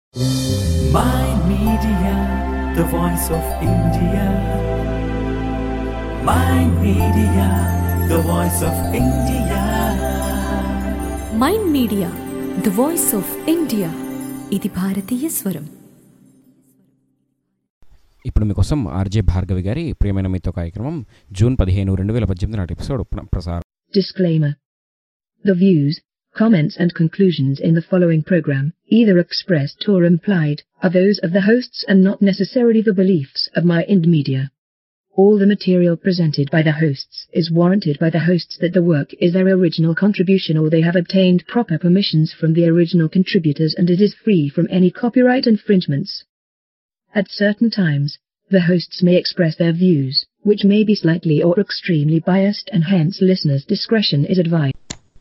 My Media, the voice of India. My Media, the voice of India. Mind media the voice of India ఇది భారతీయ స్వరం ఇప్పుడు మీకోసం RJ Bhargavi గారి ప్రియమైన మీతో కార్యక్రమం జూన్ పదిహేను రెండు వేల పద్దెనిమిది నాటి ఎపిసోడ్ పునః ప్రసారం Disclaimer. The views, comments and conclusions in the following program, either expressed or implied, are those of the hosts and not necessarily the beliefs of my Ind Media. All the material presented by the hosts is warranted by the hosts that the work is their original contribution or they have obtained proper permissions from the original contributors and it is free from any copyright infringements. At certain times, the hosts may express their views, which may be slightly or extremely biased and hence listeners' discretion is advised.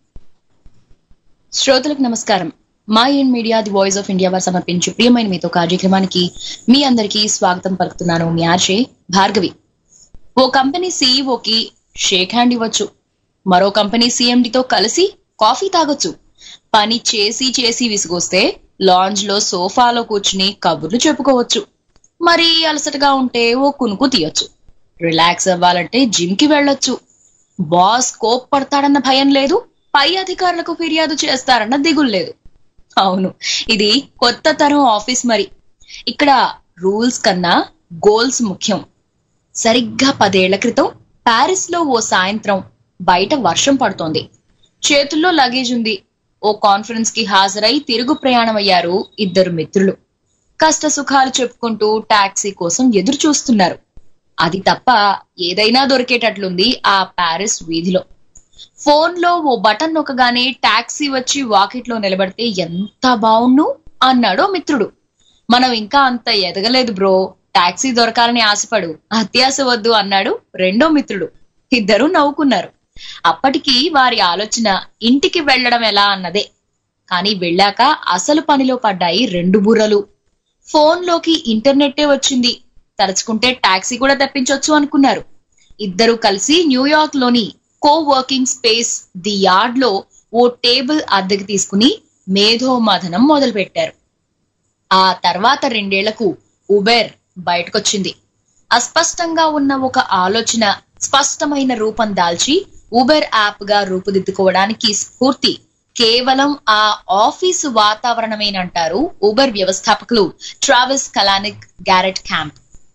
శ్రోతలకు నమస్కారం మా in media the voice of India వారు సమర్పించు ప్రియమైన మీతో కార్యక్రమానికి మీ అందరికీ స్వాగతం పలుకుతున్నాను మీ ఆర్జే భార్గవి ఓ కంపెనీ సీఈఓకి షేక్ హ్యాండ్ ఇవ్వచ్చు మరో కంపెనీ సీఎండితో కలిసి కాఫీ తాగొచ్చు పని చేసి చేసి విసుగొస్తే లాంజ్ లో సోఫాలో కూర్చుని కబుర్లు చెప్పుకోవచ్చు మరి అలసటగా ఉంటే ఓ కునుకు తీయొచ్చు రిలాక్స్ అవ్వాలంటే జిమ్ కి వెళ్ళొచ్చు బాస్ కోప్ పడతాడన్న భయం లేదు పై అధికారులకు ఫిర్యాదు చేస్తారన్న దిగులు లేదు అవును ఇది కొత్త తరం ఆఫీస్ మరి ఇక్కడ రూల్స్ కన్నా గోల్స్ ముఖ్యం సరిగ్గా పదేళ్ల క్రితం పారిస్ లో ఓ సాయంత్రం బయట వర్షం పడుతోంది చేతుల్లో లగేజ్ ఉంది ఓ కాన్ఫరెన్స్ కి హాజరై తిరుగు ప్రయాణం అయ్యారు ఇద్దరు మిత్రులు కష్ట సుఖాలు చెప్పుకుంటూ టాక్సీ కోసం ఎదురు చూస్తున్నారు అది తప్ప ఏదైనా దొరికేటట్లుంది ఆ పారిస్ వీధిలో ఫోన్ లో ఓ బటన్ నొక్కగానే టాక్సీ వచ్చి వాకిట్లో నిలబడితే ఎంత బావుణ్ణు అన్నాడో మిత్రుడు మనం ఇంకా అంత ఎదగలేదు బ్రో టాక్సీ దొరకాలని ఆశపడు అత్యాశ వద్దు అన్నాడు రెండో మిత్రుడు ఇద్దరు నవ్వుకున్నారు అప్పటికి వారి ఆలోచన ఇంటికి వెళ్ళడం ఎలా అన్నదే కానీ వెళ్ళాక అసలు పనిలో పడ్డాయి రెండు బుర్రలు ఫోన్ లోకి ఇంటర్నెట్టే వచ్చింది తలుచుకుంటే టాక్సీ కూడా తెప్పించొచ్చు అనుకున్నారు ఇద్దరు కలిసి న్యూయార్క్ లోని co working space the yard లో ఓ టేబుల్ అద్దెకి తీసుకుని మేధోమథనం మొదలు పెట్టారు ఆ తర్వాత రెండేళ్లకు ఉబెర్ బయటకొచ్చింది అస్పష్టంగా ఉన్న ఒక ఆలోచన స్పష్టమైన రూపం దాల్చి ఉబెర్ యాప్ గా రూపుదిద్దుకోవడానికి స్ఫూర్తి కేవలం ఆ ఆఫీసు వాతావరణమేనంటారు ఉబర్ వ్యవస్థాపకులు ట్రావెల్స్ కలానిక్ గ్యారెట్ క్యాంప్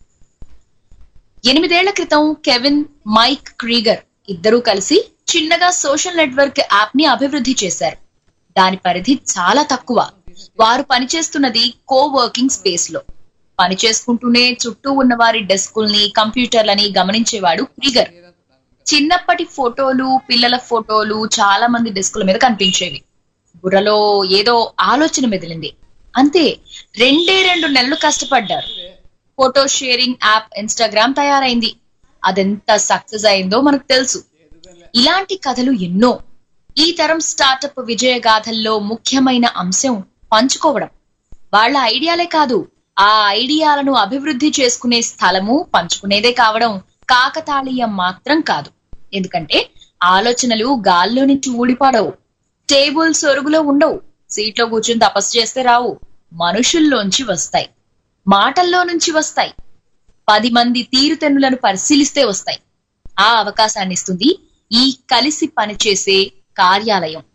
ఎనిమిదేళ్ల క్రితం కెవిన్ మైక్ క్రీగర్ ఇద్దరూ కలిసి చిన్నగా సోషల్ నెట్వర్క్ యాప్ ని అభివృద్ధి చేశారు దాని పరిధి చాలా తక్కువ వారు పనిచేస్తున్నది కో వర్కింగ్ స్పేస్ లో పని చేసుకుంటూనే చుట్టూ ఉన్న వారి డెస్కుల్ని కంప్యూటర్లని గమనించేవాడు క్రీగర్ చిన్నప్పటి ఫోటోలు పిల్లల ఫోటోలు చాలా మంది డెస్కుల మీద కనిపించేవి బుర్రలో ఏదో ఆలోచన మెదిలింది అంతే రెండే రెండు నెలలు కష్టపడ్డారు ఫోటో షేరింగ్ యాప్ ఇన్స్టాగ్రామ్ తయారైంది అదెంత సక్సెస్ అయిందో మనకు తెలుసు ఇలాంటి కథలు ఎన్నో ఈ తరం స్టార్టప్ విజయ గాథల్లో ముఖ్యమైన అంశం పంచుకోవడం వాళ్ళ ఐడియాలే కాదు ఆ ఐడియాలను అభివృద్ధి చేసుకునే స్థలము పంచుకునేదే కావడం కాకతాళీయం మాత్రం కాదు ఎందుకంటే ఆలోచనలు గాల్లో నుంచి ఊడిపడవు టేబుల్ సొరుగులో ఉండవు సీట్లో కూర్చుని తపస్సు చేస్తే రావు మనుషుల్లోంచి వస్తాయి మాటల్లో నుంచి వస్తాయి పది మంది తీరుతెన్నులను పరిశీలిస్తే వస్తాయి ఆ అవకాశాన్ని ఇస్తుంది ఈ కలిసి పనిచేసే కార్యాలయం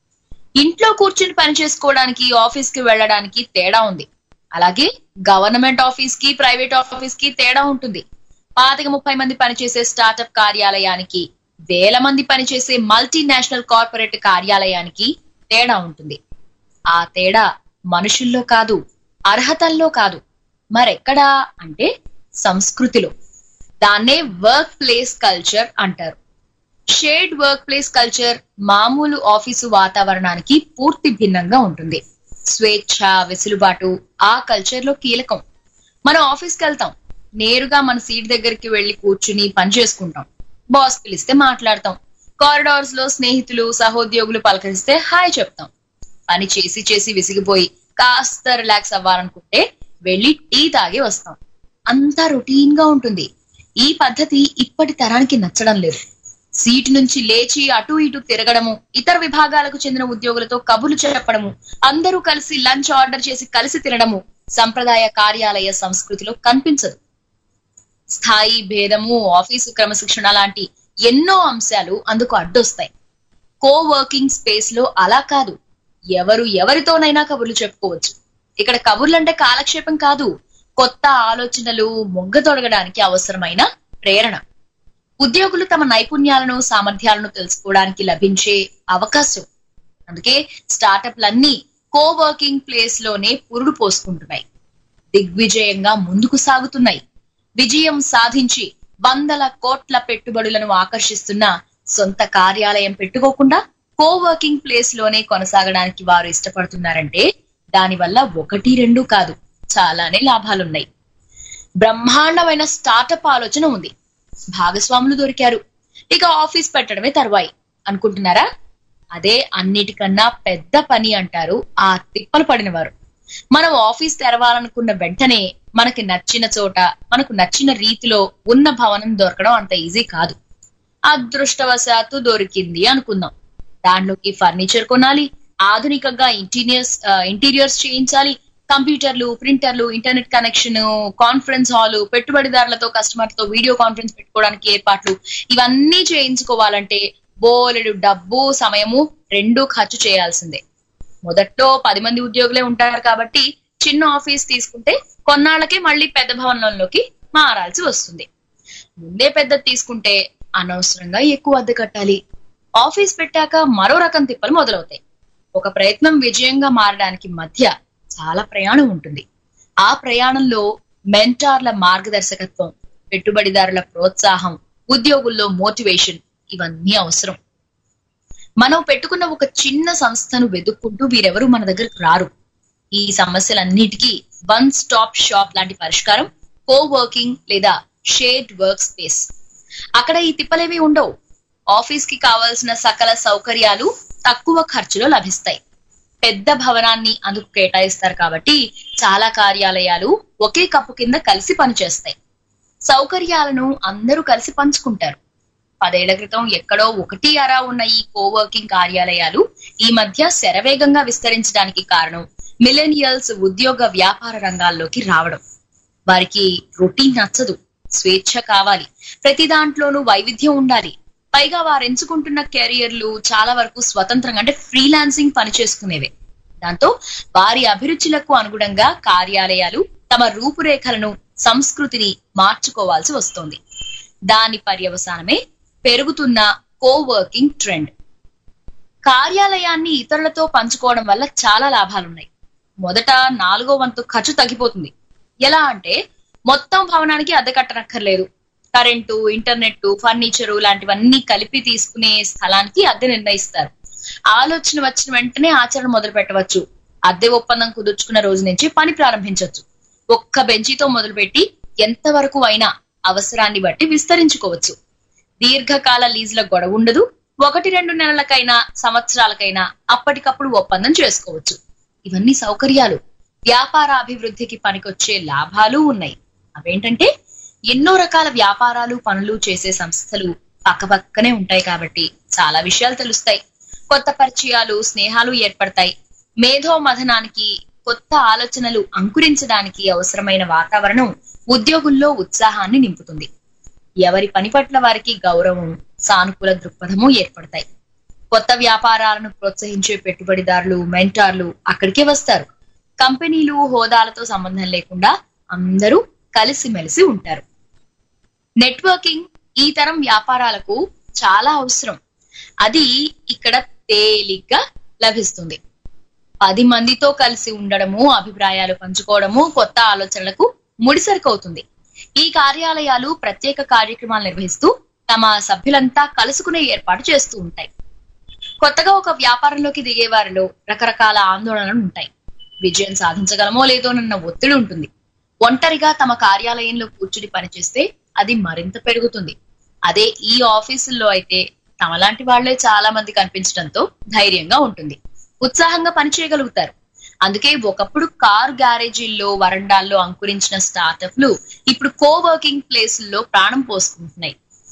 ఇంట్లో కూర్చుని పని చేసుకోవడానికి ఆఫీస్ కి వెళ్ళడానికి తేడా ఉంది అలాగే గవర్నమెంట్ ఆఫీస్ కి ప్రైవేట్ ఆఫీస్ కి తేడా ఉంటుంది పాతిక ముప్పై మంది పనిచేసే స్టార్టప్ కార్యాలయానికి వేల మంది పనిచేసే మల్టీనేషనల్ కార్పొరేట్ కార్యాలయానికి తేడా ఉంటుంది ఆ తేడా మనుషుల్లో కాదు అర్హతల్లో కాదు మరెక్కడా అంటే సంస్కృతిలో దాన్నే వర్క్ ప్లేస్ కల్చర్ అంటారు షేడ్ వర్క్ ప్లేస్ కల్చర్ మామూలు ఆఫీసు వాతావరణానికి పూర్తి భిన్నంగా ఉంటుంది స్వేచ్ఛ వెసులుబాటు ఆ కల్చర్ లో కీలకం మనం ఆఫీస్కి వెళ్తాం నేరుగా మన సీట్ దగ్గరికి వెళ్లి కూర్చుని పని చేసుకుంటాం బాస్ పిలిస్తే మాట్లాడతాం కారిడార్స్ లో స్నేహితులు సహోద్యోగులు పలకరిస్తే హాయ్ చెప్తాం పని చేసి చేసి విసిగిపోయి కాస్త రిలాక్స్ అవ్వాలనుకుంటే వెళ్ళి టీ తాగి వస్తాం అంతా రొటీన్ గా ఉంటుంది ఈ పద్ధతి ఇప్పటి తరానికి నచ్చడం లేదు సీట్ నుంచి లేచి అటు ఇటు తిరగడము ఇతర విభాగాలకు చెందిన ఉద్యోగులతో కబుర్లు చెప్పడము అందరూ కలిసి లంచ్ ఆర్డర్ చేసి కలిసి తినడము సంప్రదాయ కార్యాలయ సంస్కృతిలో కనిపించదు స్థాయి భేదము ఆఫీసు క్రమశిక్షణ లాంటి ఎన్నో అంశాలు అందుకు అడ్డొస్తాయి కో వర్కింగ్ స్పేస్ లో అలా కాదు ఎవరు ఎవరితోనైనా కబుర్లు చెప్పుకోవచ్చు ఇక్కడ కబుర్లంటే కాలక్షేపం కాదు కొత్త ఆలోచనలు మొగ్గ తొడగడానికి అవసరమైన ప్రేరణ ఉద్యోగులు తమ నైపుణ్యాలను సామర్థ్యాలను తెలుసుకోవడానికి లభించే అవకాశం అందుకే స్టార్టప్లన్నీ కో వర్కింగ్ ప్లేస్ లోనే పురుడు పోసుకుంటున్నాయి దిగ్విజయంగా ముందుకు సాగుతున్నాయి విజయం సాధించి వందల కోట్ల పెట్టుబడులను ఆకర్షిస్తున్న సొంత కార్యాలయం పెట్టుకోకుండా కో వర్కింగ్ ప్లేస్ లోనే కొనసాగడానికి వారు ఇష్టపడుతున్నారంటే దానివల్ల ఒకటి రెండు కాదు చాలానే లాభాలున్నాయి బ్రహ్మాండమైన స్టార్టప్ ఆలోచన ఉంది భాగస్వాములు దొరికారు ఇక ఆఫీస్ పెట్టడమే తర్వాయి అనుకుంటున్నారా అదే అన్నిటికన్నా పెద్ద పని అంటారు ఆ తిప్పలు పడిన వారు మనం ఆఫీస్ తెరవాలనుకున్న వెంటనే మనకి నచ్చిన చోట మనకు నచ్చిన రీతిలో ఉన్న భవనం దొరకడం అంత ఈజీ కాదు అదృష్టవశాత్తు దొరికింది అనుకుందాం దాంట్లోకి ఫర్నిచర్ కొనాలి ఆధునికంగా ఇంటీరియర్స్ ఇంటీరియర్స్ చేయించాలి కంప్యూటర్లు ప్రింటర్లు ఇంటర్నెట్ కనెక్షన్ కాన్ఫరెన్స్ హాల్ పెట్టుబడిదారులతో కస్టమర్ తో వీడియో కాన్ఫరెన్స్ పెట్టుకోవడానికి ఏర్పాట్లు ఇవన్నీ చేయించుకోవాలంటే బోలెడు డబ్బు సమయము రెండూ ఖర్చు చేయాల్సిందే మొదట్లో పది మంది ఉద్యోగులే ఉంటారు కాబట్టి చిన్న ఆఫీస్ తీసుకుంటే కొన్నాళ్ళకే మళ్ళీ పెద్ద భవనంలోకి మారాల్సి వస్తుంది ముందే పెద్ద తీసుకుంటే అనవసరంగా ఎక్కువ అద్దె కట్టాలి ఆఫీస్ పెట్టాక మరో రకం తిప్పలు మొదలవుతాయి ఒక ప్రయత్నం విజయంగా మారడానికి మధ్య చాలా ప్రయాణం ఉంటుంది ఆ ప్రయాణంలో మెంటార్ల మార్గదర్శకత్వం పెట్టుబడిదారుల ప్రోత్సాహం ఉద్యోగుల్లో మోటివేషన్ ఇవన్నీ అవసరం మనం పెట్టుకున్న ఒక చిన్న సంస్థను వెతుక్కుంటూ వీరెవరు మన దగ్గరకు రారు ఈ సమస్యలన్నిటికీ వన్ స్టాప్ షాప్ లాంటి పరిష్కారం కో వర్కింగ్ లేదా షేర్డ్ వర్క్ స్పేస్ అక్కడ ఈ తిప్పలేమీ ఉండవు ఆఫీస్ కి కావాల్సిన సకల సౌకర్యాలు తక్కువ ఖర్చులో లభిస్తాయి పెద్ద భవనాన్ని అందుకు కేటాయిస్తారు కాబట్టి చాలా కార్యాలయాలు ఒకే కప్పు కింద కలిసి పనిచేస్తాయి సౌకర్యాలను అందరూ కలిసి పంచుకుంటారు పదేళ్ల క్రితం ఎక్కడో ఒకటి అరా ఉన్న ఈ కోవర్కింగ్ కార్యాలయాలు ఈ మధ్య శరవేగంగా విస్తరించడానికి కారణం మిలేనియల్స్ ఉద్యోగ వ్యాపార రంగాల్లోకి రావడం వారికి రొటీన్ నచ్చదు స్వేచ్ఛ కావాలి ప్రతి దాంట్లోనూ వైవిధ్యం ఉండాలి పైగా వారు ఎంచుకుంటున్న కెరియర్లు చాలా వరకు స్వతంత్రంగా అంటే ఫ్రీలాన్సింగ్ పనిచేసుకునేవే దాంతో వారి అభిరుచులకు అనుగుణంగా కార్యాలయాలు తమ రూపురేఖలను సంస్కృతిని మార్చుకోవాల్సి వస్తోంది దాని పర్యవసానమే పెరుగుతున్న కోవర్కింగ్ ట్రెండ్ కార్యాలయాన్ని ఇతరులతో పంచుకోవడం వల్ల చాలా లాభాలున్నాయి మొదట నాలుగో వంతు ఖర్చు తగ్గిపోతుంది ఎలా అంటే మొత్తం భవనానికి అద్దె కట్టనక్కర్లేదు కరెంటు ఇంటర్నెట్ ఫర్నిచరు లాంటివన్నీ కలిపి తీసుకునే స్థలానికి అద్దె నిర్ణయిస్తారు ఆలోచన వచ్చిన వెంటనే ఆచరణ మొదలు పెట్టవచ్చు అద్దె ఒప్పందం కుదుర్చుకున్న రోజు నుంచి పని ప్రారంభించవచ్చు ఒక్క బెంచితో మొదలుపెట్టి ఎంతవరకు అయినా అవసరాన్ని బట్టి విస్తరించుకోవచ్చు దీర్ఘకాల లీజుల గొడవ ఉండదు ఒకటి రెండు నెలలకైనా సంవత్సరాలకైనా అప్పటికప్పుడు ఒప్పందం చేసుకోవచ్చు ఇవన్నీ సౌకర్యాలు వ్యాపార అభివృద్ధికి పనికొచ్చే లాభాలు ఉన్నాయి అవేంటంటే ఎన్నో రకాల వ్యాపారాలు పనులు చేసే సంస్థలు పక్కపక్కనే ఉంటాయి కాబట్టి చాలా విషయాలు తెలుస్తాయి కొత్త పరిచయాలు స్నేహాలు ఏర్పడతాయి మేధో మథనానికి కొత్త ఆలోచనలు అంకురించడానికి అవసరమైన వాతావరణం ఉద్యోగుల్లో ఉత్సాహాన్ని నింపుతుంది ఎవరి పని పట్ల వారికి గౌరవం సానుకూల దృక్పథము ఏర్పడతాయి కొత్త వ్యాపారాలను ప్రోత్సహించే పెట్టుబడిదారులు మెంటార్లు అక్కడికే వస్తారు కంపెనీలు హోదాలతో సంబంధం లేకుండా అందరూ కలిసిమెలిసి ఉంటారు నెట్వర్కింగ్ ఈ తరం వ్యాపారాలకు చాలా అవసరం అది ఇక్కడ తేలిగ్గా లభిస్తుంది పది మందితో కలిసి ఉండడము అభిప్రాయాలు పంచుకోవడము కొత్త ఆలోచనలకు ముడిసరికవుతుంది ఈ కార్యాలయాలు ప్రత్యేక కార్యక్రమాలు నిర్వహిస్తూ తమ సభ్యులంతా కలుసుకునే ఏర్పాటు చేస్తూ ఉంటాయి కొత్తగా ఒక వ్యాపారంలోకి దిగే వారిలో రకరకాల ఆందోళనలు ఉంటాయి విజయం సాధించగలమో లేదోనన్న ఒత్తిడి ఉంటుంది ఒంటరిగా తమ కార్యాలయంలో కూర్చుని పనిచేస్తే అది మరింత పెరుగుతుంది అదే ఈ ఆఫీసుల్లో అయితే తమలాంటి వాళ్లే చాలా మంది కనిపించడంతో ధైర్యంగా ఉంటుంది ఉత్సాహంగా పనిచేయగలుగుతారు అందుకే ఒకప్పుడు కార్ గ్యారేజీల్లో వరండాల్లో అంకురించిన స్టార్టప్లు ఇప్పుడు కో వర్కింగ్ ప్లేసుల్లో ప్రాణం పోసుకుంటున్నాయి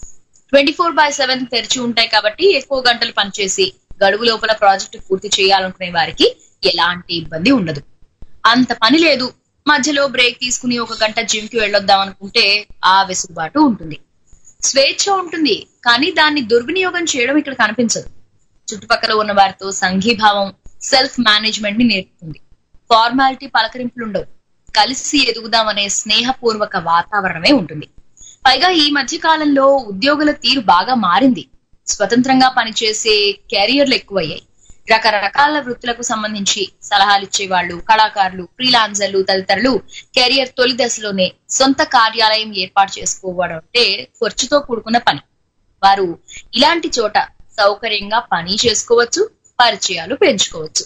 ట్వంటీ ఫోర్ బై సెవెన్ తెరిచి ఉంటాయి కాబట్టి ఎక్కువ గంటలు పనిచేసి గడువు లోపల ప్రాజెక్టు పూర్తి చేయాలనుకునే వారికి ఎలాంటి ఇబ్బంది ఉండదు అంత పని లేదు మధ్యలో బ్రేక్ తీసుకుని ఒక గంట జిమ్ కి వెళ్ళొద్దాం అనుకుంటే ఆ వెసులుబాటు ఉంటుంది స్వేచ్ఛ ఉంటుంది కానీ దాన్ని దుర్వినియోగం చేయడం ఇక్కడ కనిపించదు చుట్టుపక్కల ఉన్న వారితో సంఘీభావం సెల్ఫ్ మేనేజ్మెంట్ ని నేర్పుతుంది ఫార్మాలిటీ పలకరింపులు ఉండవు కలిసి ఎదుగుదామనే స్నేహపూర్వక వాతావరణమే ఉంటుంది పైగా ఈ మధ్య కాలంలో ఉద్యోగుల తీరు బాగా మారింది స్వతంత్రంగా పనిచేసే కెరియర్లు ఎక్కువయ్యాయి రకరకాల వృత్తులకు సంబంధించి సలహాలు ఇచ్చేవాళ్ళు కళాకారులు ఫ్రీలాన్సర్లు తదితరులు కెరియర్ తొలి దశలోనే సొంత కార్యాలయం ఏర్పాటు చేసుకోవడం అంటే ఖర్చుతో కూడుకున్న పని వారు ఇలాంటి చోట సౌకర్యంగా పని చేసుకోవచ్చు పరిచయాలు పెంచుకోవచ్చు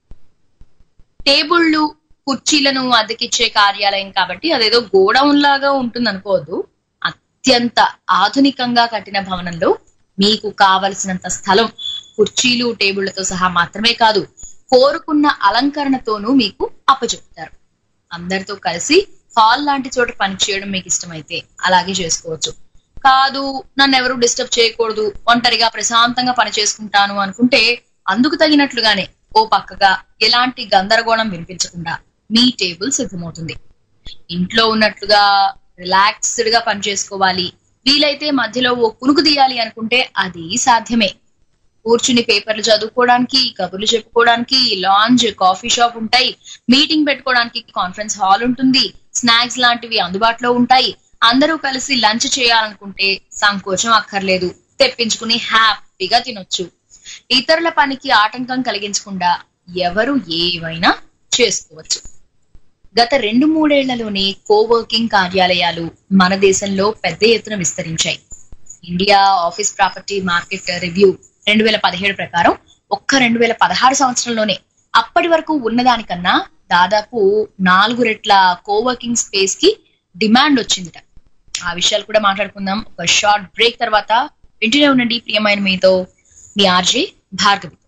టేబుళ్లు కుర్చీలను అద్దెకిచ్చే కార్యాలయం కాబట్టి అదేదో గోడౌన్ లాగా ఉంటుంది అనుకోవద్దు అత్యంత ఆధునికంగా కట్టిన భవనంలో మీకు కావలసినంత స్థలం కుర్చీలు టేబుళ్లతో సహా మాత్రమే కాదు కోరుకున్న అలంకరణతోనూ మీకు అప్పచెప్తారు అందరితో కలిసి హాల్ లాంటి చోట పని చేయడం మీకు ఇష్టమైతే అలాగే చేసుకోవచ్చు కాదు నన్ను ఎవరు డిస్టర్బ్ చేయకూడదు ఒంటరిగా ప్రశాంతంగా పని చేసుకుంటాను అనుకుంటే అందుకు తగినట్లుగానే ఓ పక్కగా ఎలాంటి గందరగోళం వినిపించకుండా మీ టేబుల్ సిద్ధమవుతుంది ఇంట్లో ఉన్నట్లుగా రిలాక్స్డ్ గా పని చేసుకోవాలి వీలైతే మధ్యలో ఓ కునుకు తీయాలి అనుకుంటే అది సాధ్యమే కూర్చుని పేపర్లు చదువుకోవడానికి కబుర్లు చెప్పుకోవడానికి లాంజ్ కాఫీ షాప్ ఉంటాయి మీటింగ్ పెట్టుకోవడానికి కాన్ఫరెన్స్ హాల్ ఉంటుంది స్నాక్స్ లాంటివి అందుబాటులో ఉంటాయి అందరూ కలిసి లంచ్ చేయాలనుకుంటే సంకోచం అక్కర్లేదు తెప్పించుకుని హ్యాపీగా తినొచ్చు ఇతరుల పనికి ఆటంకం కలిగించకుండా ఎవరు ఏవైనా చేసుకోవచ్చు గత రెండు మూడేళ్లలోనే కోవర్కింగ్ కార్యాలయాలు మన దేశంలో పెద్ద ఎత్తున విస్తరించాయి India office property market review రెండు వేల పదిహేడు ప్రకారం ఒక్క రెండు వేల పదహారు సంవత్సరంలోనే అప్పటి వరకు ఉన్నదానికన్నా దాదాపు నాలుగు రెట్ల కోవర్కింగ్ స్పేస్ కి డిమాండ్ వచ్చిందిట ఆ విషయాలు కూడా మాట్లాడుకుందాం ఒక షార్ట్ బ్రేక్ తర్వాత వింటూనే ఉండండి ప్రియమైన మీతో మీ ఆర్జే భార్గవి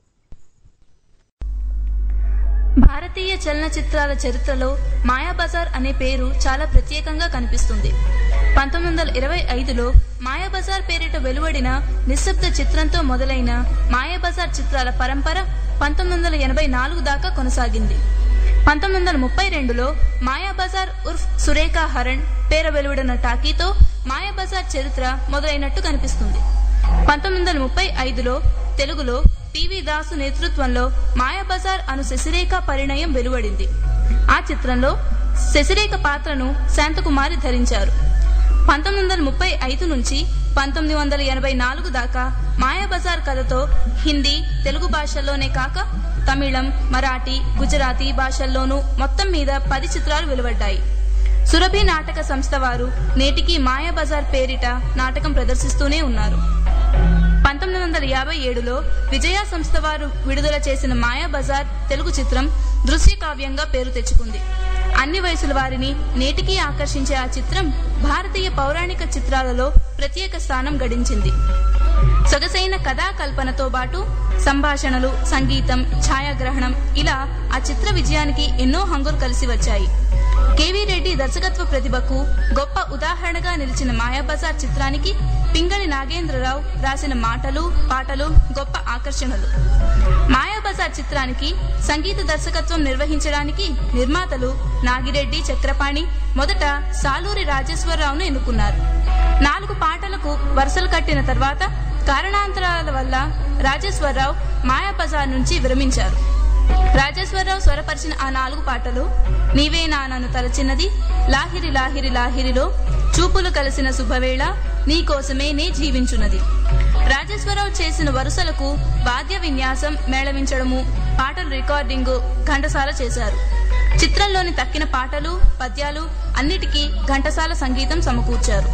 భారతీయ చలనచిత్రాల చరిత్రలో మాయాబజార్ అనే పేరు చాలా ప్రత్యేకంగా కనిపిస్తుంది పంతొమ్మిది వందల ఇరవై ఐదులో మాయాబజార్ పేరిట వెలువడిన నిశ్శబ్ద చిత్రంతో మొదలైన మాయాబజార్ చిత్రాల పరంపర పంతొమ్మిది వందల ఎనభై నాలుగు దాకా కొనసాగింది పంతొమ్మిది వందల ముప్పై రెండులో మాయాబజార్ ఉర్ఫ్ సురేఖా హరణ్ పేర వెలువడిన టాకీతో మాయాబజార్ చరిత్ర మొదలైనట్టు కనిపిస్తుంది పంతొమ్మిది వందల ముప్పై ఐదులో తెలుగులో పివి దాసు నేతృత్వంలో మాయాబజార్ అను శశిరేఖ పరిణయం వెలువడింది ఆ చిత్రంలో శశిరేఖ పాత్రను శాంతకుమారి ధరించారు పంతొమ్మిది వందల ముప్పై ఐదు నుంచి పంతొమ్మిది వందల ఎనభై నాలుగు దాకా మాయాబజార్ కథతో హిందీ తెలుగు భాషల్లోనే కాక తమిళం మరాఠీ గుజరాతీ భాషల్లోనూ మొత్తం మీద పది చిత్రాలు వెలువడ్డాయి సురభి నాటక సంస్థ వారు నేటికి మాయాబజార్ పేరిట నాటకం ప్రదర్శిస్తూనే ఉన్నారు పంతొమ్మిది వందల యాభై ఏడులో విజయ సంస్థ వారు విడుదల చేసిన మాయాబజార్ తెలుగు చిత్రం దృశ్య కావ్యంగా పేరు తెచ్చుకుంది అన్ని వయసుల వారిని నేటికీ ఆకర్షించే ఆ చిత్రం భారతీయ పౌరాణిక చిత్రాలలో ప్రత్యేక స్థానం గడించింది సొగసైన కథా కల్పనతో పాటు సంభాషణలు సంగీతం ఛాయాగ్రహణం ఇలా ఆ చిత్ర విజయానికి ఎన్నో హంగులు కలిసి వచ్చాయి కేవీ రెడ్డి దర్శకత్వ ప్రతిభకు గొప్ప ఉదాహరణగా నిలిచిన మాయాబజార్ చిత్రానికి పింగళి నాగేంద్రరావు రాసిన మాటలు పాటలు గొప్ప ఆకర్షణలు మాయాబజార్ చిత్రానికి సంగీత దర్శకత్వం నిర్వహించడానికి నిర్మాతలు నాగిరెడ్డి చక్రపాణి మొదట సాలూరి రాజేశ్వరరావును ఎన్నుకున్నారు నాలుగు పాటలకు వరుసలు కట్టిన తర్వాత కారణాంతరాల వల్ల రాజేశ్వరరావు మాయాబజార్ నుంచి విరమించారు రాజేశ్వరరావు స్వరపరిచిన ఆ నాలుగు పాటలు నీవే నా నన్ను తలచిన్నది లాహిరి లాహిరి లాహిరిలో చూపులు కలిసిన శుభవేళ నీకోసమే నే జీవించున్నది రాజేశ్వరరావు చేసిన వరుసలకు వాద్య విన్యాసం మేళవించడము పాటల రికార్డింగు ఘంటసాల చేశారు చిత్రంలోని తక్కిన పాటలు పద్యాలు అన్నిటికీ ఘంటసాల సంగీతం సమకూర్చారు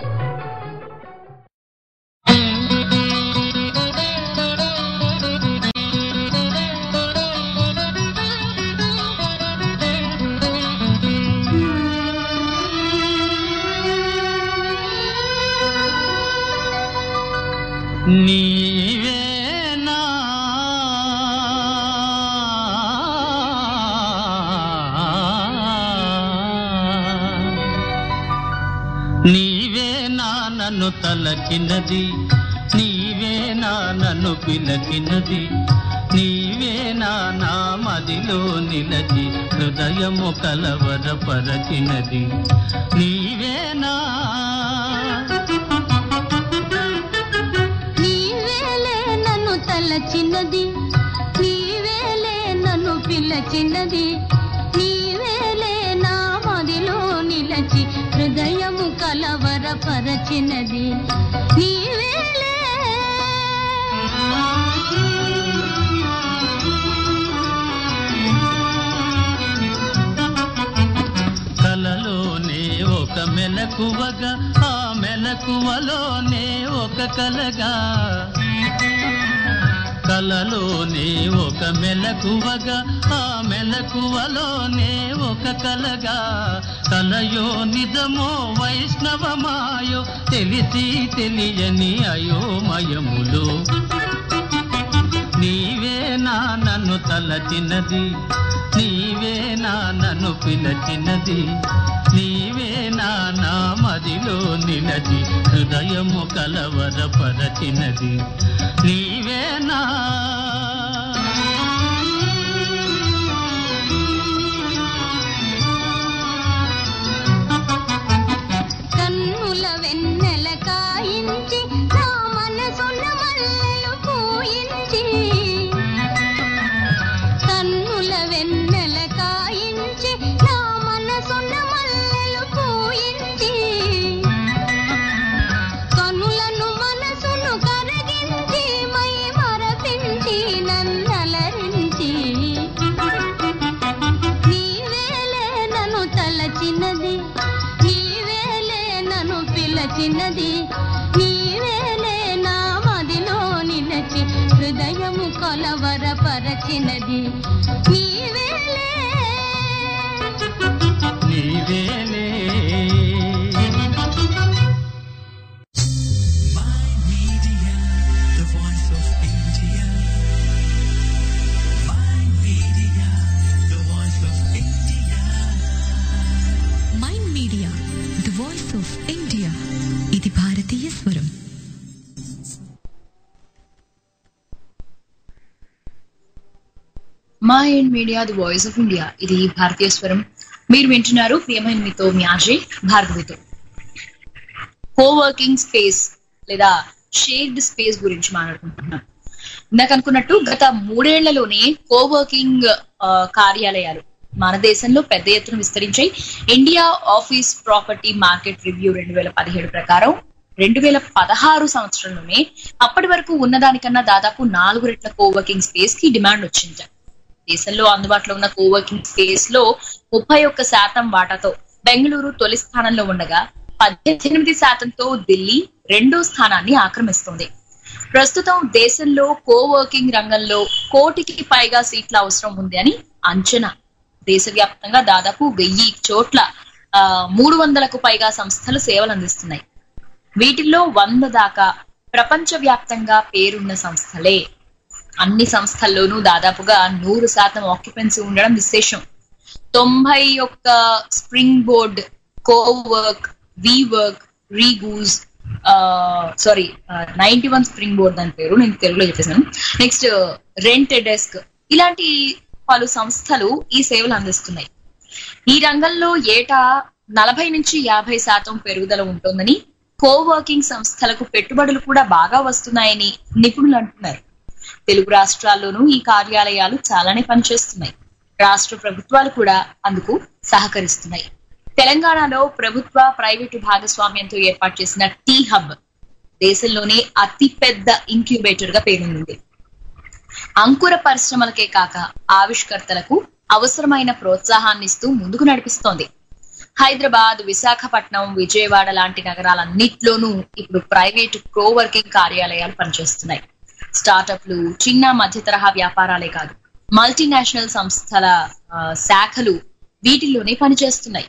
నీవేనా నీవే నా నన్ను తలచినది నీవేనా నన్ను పిలచినది నీవేనా నా మదిలో నిలచి హృదయము కలవరపరచినది నీవేనా నీవేలే నన్ను తలచినది నీవేలే నన్ను పిలచినది నీవేలే నా మదిలో నిలచి హృదయము కలవరపరచినది నీవేలే కలలోనే ఒక మెలకువగా ఆ మెలకువలోనే ఒక కలగా కలలోనే ఒక మెలకువగా ఆ మెలకువలోనే ఒక కలగా కలయో నిజమో వైష్ణవమాయో తెలిసి తెలియని అయోమయములో నీవేనా నన్ను తలచినది నీవేనా నన్ను పిలచినది నీవేనా నా మదిలో నిలచి హృదయము కలవరపరచినది నీవేనా కన్నుల వెన్నెల కాయించి నా మనసున మల్లెలు పూయించి కన్నుల వెన్నెల కాయించి నా మనసున మల్లెలు పూయించి కనులను మనసును కరగించి మై మరపించి నన్నలరించి నీవేలే నన్ను తలచినది నీవేలే నన్ను పిలచినది నీవేలే నా మదిలో నిలచి హృదయము కొలవరపరచినది నీవేలే నీవేలే the voice of India. My media, the voice of India. Mind media the voice of India ఇది భారతీయ స్వరం మా Ind media the voice of India ఇది భారతీయ స్వరం మీరు వింటున్నారు ప్రియమైన మీతో మీ ఆజయ్ భార్గవితో కోవర్కింగ్ స్పేస్ లేదా షేర్డ్ స్పేస్ గురించి మాట్లాడుకుంటున్నాం ఇందాక అనుకున్నట్టు గత మూడేళ్లలోనే కోవర్కింగ్ కార్యాలయాలు మన దేశంలో పెద్ద ఎత్తున విస్తరించాయి India office property market review రెండు వేల పదిహేడు ప్రకారం రెండు వేల పదహారు సంవత్సరంలోనే అప్పటి వరకు ఉన్నదానికన్నా దాదాపు నాలుగు రెట్ల కోవర్కింగ్ స్పేస్ కి డిమాండ్ వచ్చింది దేశంలో అందుబాటులో ఉన్న కోవర్కింగ్ స్పేస్ లో ముప్పై ఒక్క శాతం వాటాతో బెంగళూరు తొలి స్థానంలో ఉండగా పద్దెనిమిది శాతంతో ఢిల్లీ రెండో స్థానాన్ని ఆక్రమిస్తుంది ప్రస్తుతం దేశంలో కోవర్కింగ్ రంగంలో కోటికి పైగా సీట్ల అవసరం ఉంది అని అంచనా దేశవ్యాప్తంగా దాదాపు వెయ్యి చోట్ల ఆ, మూడు వందలకు పైగా సంస్థలు సేవలు అందిస్తున్నాయి వీటిల్లో వంద దాకా ప్రపంచ వ్యాప్తంగా పేరున్న సంస్థలే అన్ని సంస్థల్లోనూ దాదాపుగా నూరు శాతం ఆక్యుపెన్సీ ఉండడం విశేషం తొంభై ఒక్క Springboard cowork WeWork Regus sorry ninety one Springboard దాని పేరు నేను తెలుగులో చెప్పేసాను నెక్స్ట్ రెంట్ డెస్క్ ఇలాంటి పలు సంస్థలు ఈ సేవలు అందిస్తున్నాయి ఈ రంగంలో ఏటా నలభై నుంచి యాభై శాతం పెరుగుదల ఉంటుందని కోవర్కింగ్ సంస్థలకు పెట్టుబడులు కూడా బాగా వస్తున్నాయని నిపుణులు అంటున్నారు తెలుగు రాష్ట్రాల్లోనూ ఈ కార్యాలయాలు చాలానే పనిచేస్తున్నాయి రాష్ట్ర ప్రభుత్వాలు కూడా అందుకు సహకరిస్తున్నాయి తెలంగాణలో ప్రభుత్వ ప్రైవేటు భాగస్వామ్యంతో ఏర్పాటు చేసిన టీ హబ్ దేశంలోనే అతి పెద్ద ఇంక్యుబేటర్ గా పేరొందింది అంకుర పరిశ్రమలకే కాక ఆవిష్కర్తలకు అవసరమైన ప్రోత్సాహాన్ని ఇస్తూ ముందుకు నడిపిస్తోంది హైదరాబాద్ విశాఖపట్నం విజయవాడ లాంటి నగరాలన్నిట్లోనూ ఇప్పుడు ప్రైవేటు కోవర్కింగ్ కార్యాలయాలు పనిచేస్తున్నాయి స్టార్టప్లు చిన్న మధ్య తరహా వ్యాపారాలే కాదు మల్టీనేషనల్ సంస్థల ఆ, శాఖలు వీటిల్లోనే పనిచేస్తున్నాయి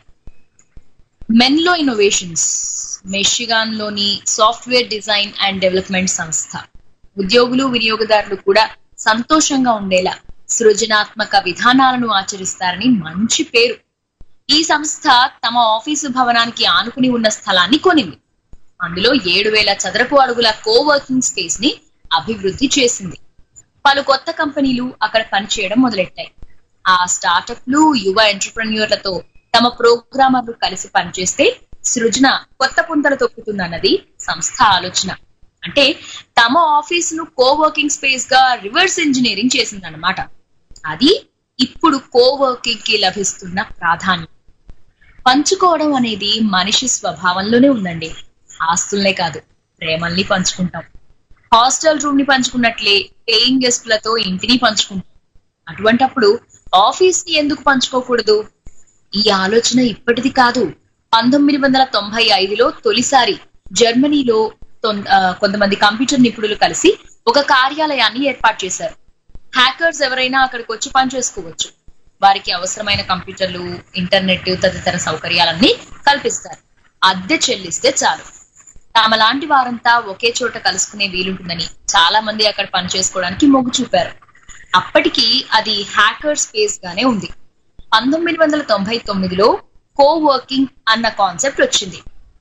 మెన్లో ఇన్నోవేషన్స్ మెషిగాన్ లోని సాఫ్ట్వేర్ డిజైన్ అండ్ డెవలప్మెంట్ సంస్థ ఉద్యోగులు వినియోగదారులు కూడా సంతోషంగా ఉండేలా సృజనాత్మక విధానాలను ఆచరిస్తారని మంచి పేరు ఈ సంస్థ తమ ఆఫీసు భవనానికి ఆనుకుని ఉన్న స్థలాన్ని కొనింది అందులో ఏడు వేల చదరపు అడుగుల కోవర్కింగ్ స్పేస్ ని అభివృద్ధి చేసింది పలు కొత్త కంపెనీలు అక్కడ పనిచేయడం మొదలెట్టాయి ఆ స్టార్టప్లు యువ ఎంటర్ప్రెన్యూర్లతో తమ ప్రోగ్రామర్లు కలిసి పనిచేస్తే సృజన కొత్త పుంతలు తొక్కుతుందన్నది సంస్థ ఆలోచన అంటే తమ ఆఫీస్ ను కోవర్కింగ్ స్పేస్ గా రివర్స్ ఇంజనీరింగ్ చేసిందన్నమాట అది ఇప్పుడు కోవర్కింగ్ కి లభిస్తున్న ప్రాధాన్యం పంచుకోవడం అనేది మనిషి స్వభావంలోనే ఉందండి ఆస్తుల్నే కాదు ప్రేమల్ని పంచుకుంటాం హాస్టల్ రూమ్ ని పంచుకున్నట్లే పేయింగ్ గెస్ట్లతో ఇంటిని పంచుకుంటాం అటువంటప్పుడు ఆఫీస్ ని ఎందుకు పంచుకోకూడదు ఈ ఆలోచన ఇప్పటిది కాదు పంతొమ్మిది వందల తొంభై ఐదులో తొలిసారి జర్మనీలో తొన్- ఆ, కొంతమంది కంప్యూటర్ నిపుణులు కలిసి ఒక కార్యాలయాన్ని ఏర్పాటు చేశారు హ్యాకర్స్ ఎవరైనా అక్కడికి వచ్చి పని చేసుకోవచ్చు వారికి అవసరమైన కంప్యూటర్లు ఇంటర్నెట్ తదితర సౌకర్యాలన్నీ కల్పిస్తారు అద్దె చెల్లిస్తే చాలు తమ లాంటి వారంతా ఒకే చోట కలుసుకునే వీలుంటుందని చాలా మంది అక్కడ పని చేసుకోవడానికి మొగ్గు చూపారు అప్పటికి అది హ్యాకర్ స్పేస్ గానే ఉంది పంతొమ్మిది వందల తొంభై తొమ్మిదిలో కో వర్కింగ్ అన్న కాన్సెప్ట్ వచ్చింది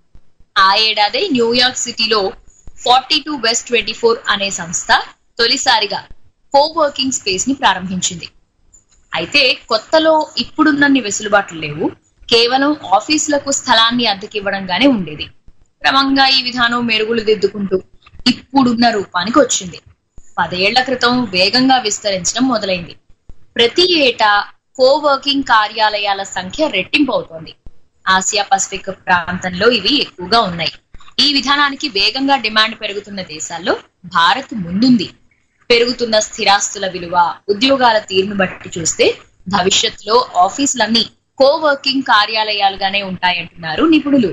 ఆ ఏడాది న్యూయార్క్ సిటీలో forty two west twenty four అనే సంస్థ తొలిసారిగా కో వర్కింగ్ స్పేస్ ని ప్రారంభించింది అయితే కొత్తలో ఇప్పుడున్నన్ని వెసులుబాట్లు లేవు కేవలం ఆఫీసులకు స్థలాన్ని అద్దెకివ్వడంగానే ఉండేది క్రమంగా ఈ విధానం మెరుగులు దిద్దుకుంటూ ఇప్పుడున్న రూపానికి వచ్చింది పదేళ్ల క్రితం వేగంగా విస్తరించడం మొదలైంది ప్రతి ఏటా కోవర్కింగ్ కార్యాలయాల సంఖ్య రెట్టింపు అవుతోంది ఆసియా పసిఫిక్ ప్రాంతంలో ఇవి ఎక్కువగా ఉన్నాయి ఈ విధానానికి వేగంగా డిమాండ్ పెరుగుతున్న దేశాల్లో భారత్ ముందుంది పెరుగుతున్న స్థిరాస్తుల విలువ ఉద్యోగాల తీరును బట్టి చూస్తే భవిష్యత్తులో ఆఫీసులన్నీ కోవర్కింగ్ కార్యాలయాలుగానే ఉంటాయంటున్నారు నిపుణులు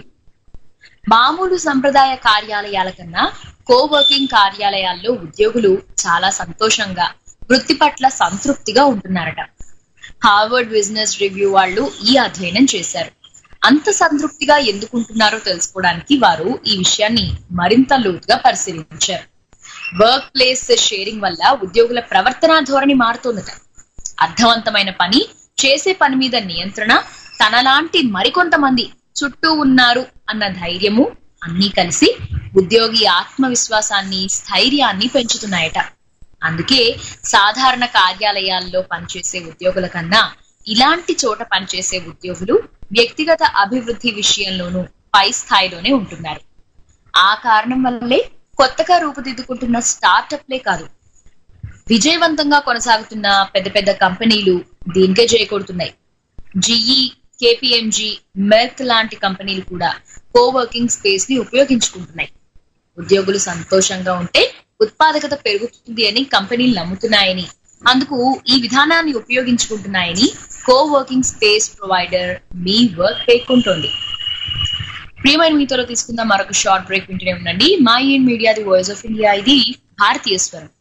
మామూలు సంప్రదాయ కార్యాలయాల కన్నా కోవర్కింగ్ కార్యాలయాల్లో ఉద్యోగులు చాలా సంతోషంగా వృత్తి పట్ల సంతృప్తిగా ఉంటున్నారట హార్వర్డ్ బిజినెస్ రివ్యూ వాళ్ళు ఈ అధ్యయనం చేశారు అంత సంతృప్తిగా ఎందుకు ఉంటున్నారో తెలుసుకోవడానికి వారు ఈ విషయాన్ని మరింత లోతుగా పరిశీలించారు వర్క్ ప్లేస్ షేరింగ్ వల్ల ఉద్యోగుల ప్రవర్తనా ధోరణి మారుతోందట అర్థవంతమైన పని చేసే పని మీద నియంత్రణ తనలాంటి మరికొంతమంది చుట్టూ ఉన్నారు అన్న ధైర్యము అన్నీ కలిసి ఉద్యోగి ఆత్మవిశ్వాసాన్ని స్థైర్యాన్ని పెంచుతున్నాయట అందుకే సాధారణ కార్యాలయాల్లో పనిచేసే ఉద్యోగుల కన్నా ఇలాంటి చోట పనిచేసే ఉద్యోగులు వ్యక్తిగత అభివృద్ధి విషయంలోనూ పై స్థాయిలోనే ఉంటున్నారు ఆ కారణం వల్లే కొత్తగా రూపుదిద్దుకుంటున్న స్టార్టప్లే కాదు విజయవంతంగా కొనసాగుతున్న పెద్ద పెద్ద కంపెనీలు దీనికే చేకూడుతున్నాయి జిఈ కేపిఎంజి మెర్క్ లాంటి కంపెనీలు కూడా కోవర్కింగ్ స్పేస్ ని ఉపయోగించుకుంటున్నాయి ఉద్యోగులు సంతోషంగా ఉంటే ఉత్పాదకత పెరుగుతుంది అని కంపెనీలు నమ్ముతున్నాయని అందుకు ఈ విధానాన్ని ఉపయోగించుకుంటున్నాయని కోవర్కింగ్ స్పేస్ ప్రొవైడర్ మీ వర్క్ పేర్కొంటోంది ప్రియమైన మీతో తీసుకుందాం మరొక షార్ట్ బ్రేక్ వింటూనే ఉండండి my Ind media the voice of India ఇది భారతీయ స్వరం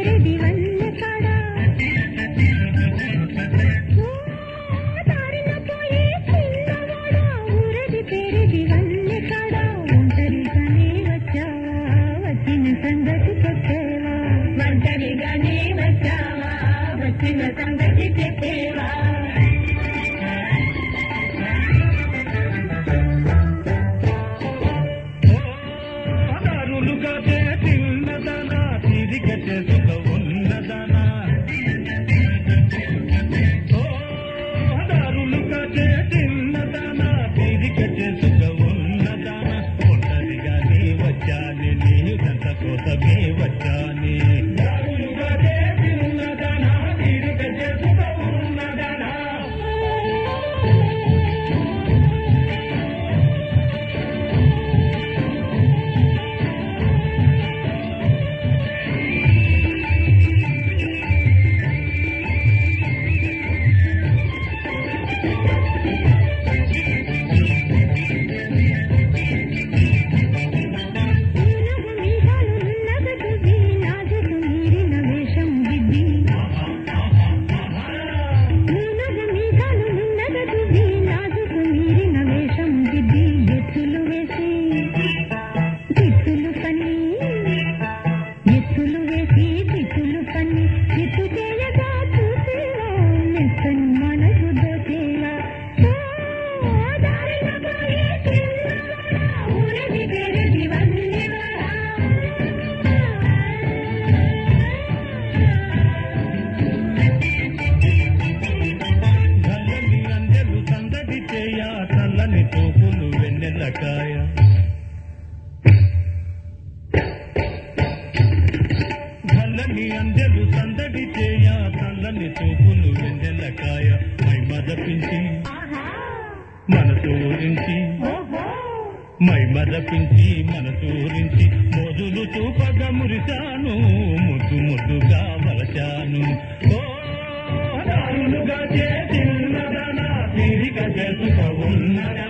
ఊరది పేరు దివన్న కాడ చల్లని చూపులు వెన్నెలకాయ చల్లని అందెలు సందడి చేయ చల్లని చూపులు వెన్నెలకాయ మై మదపించి మనసూరించి మై మదపించి మనసూరించి మొదులు చూపగా మురిశాను ముద్దు ముద్దుగా వలచాను ఓ రాయులుగా చేసిన్నదనా తీరిక చేసుక ఉన్నదనా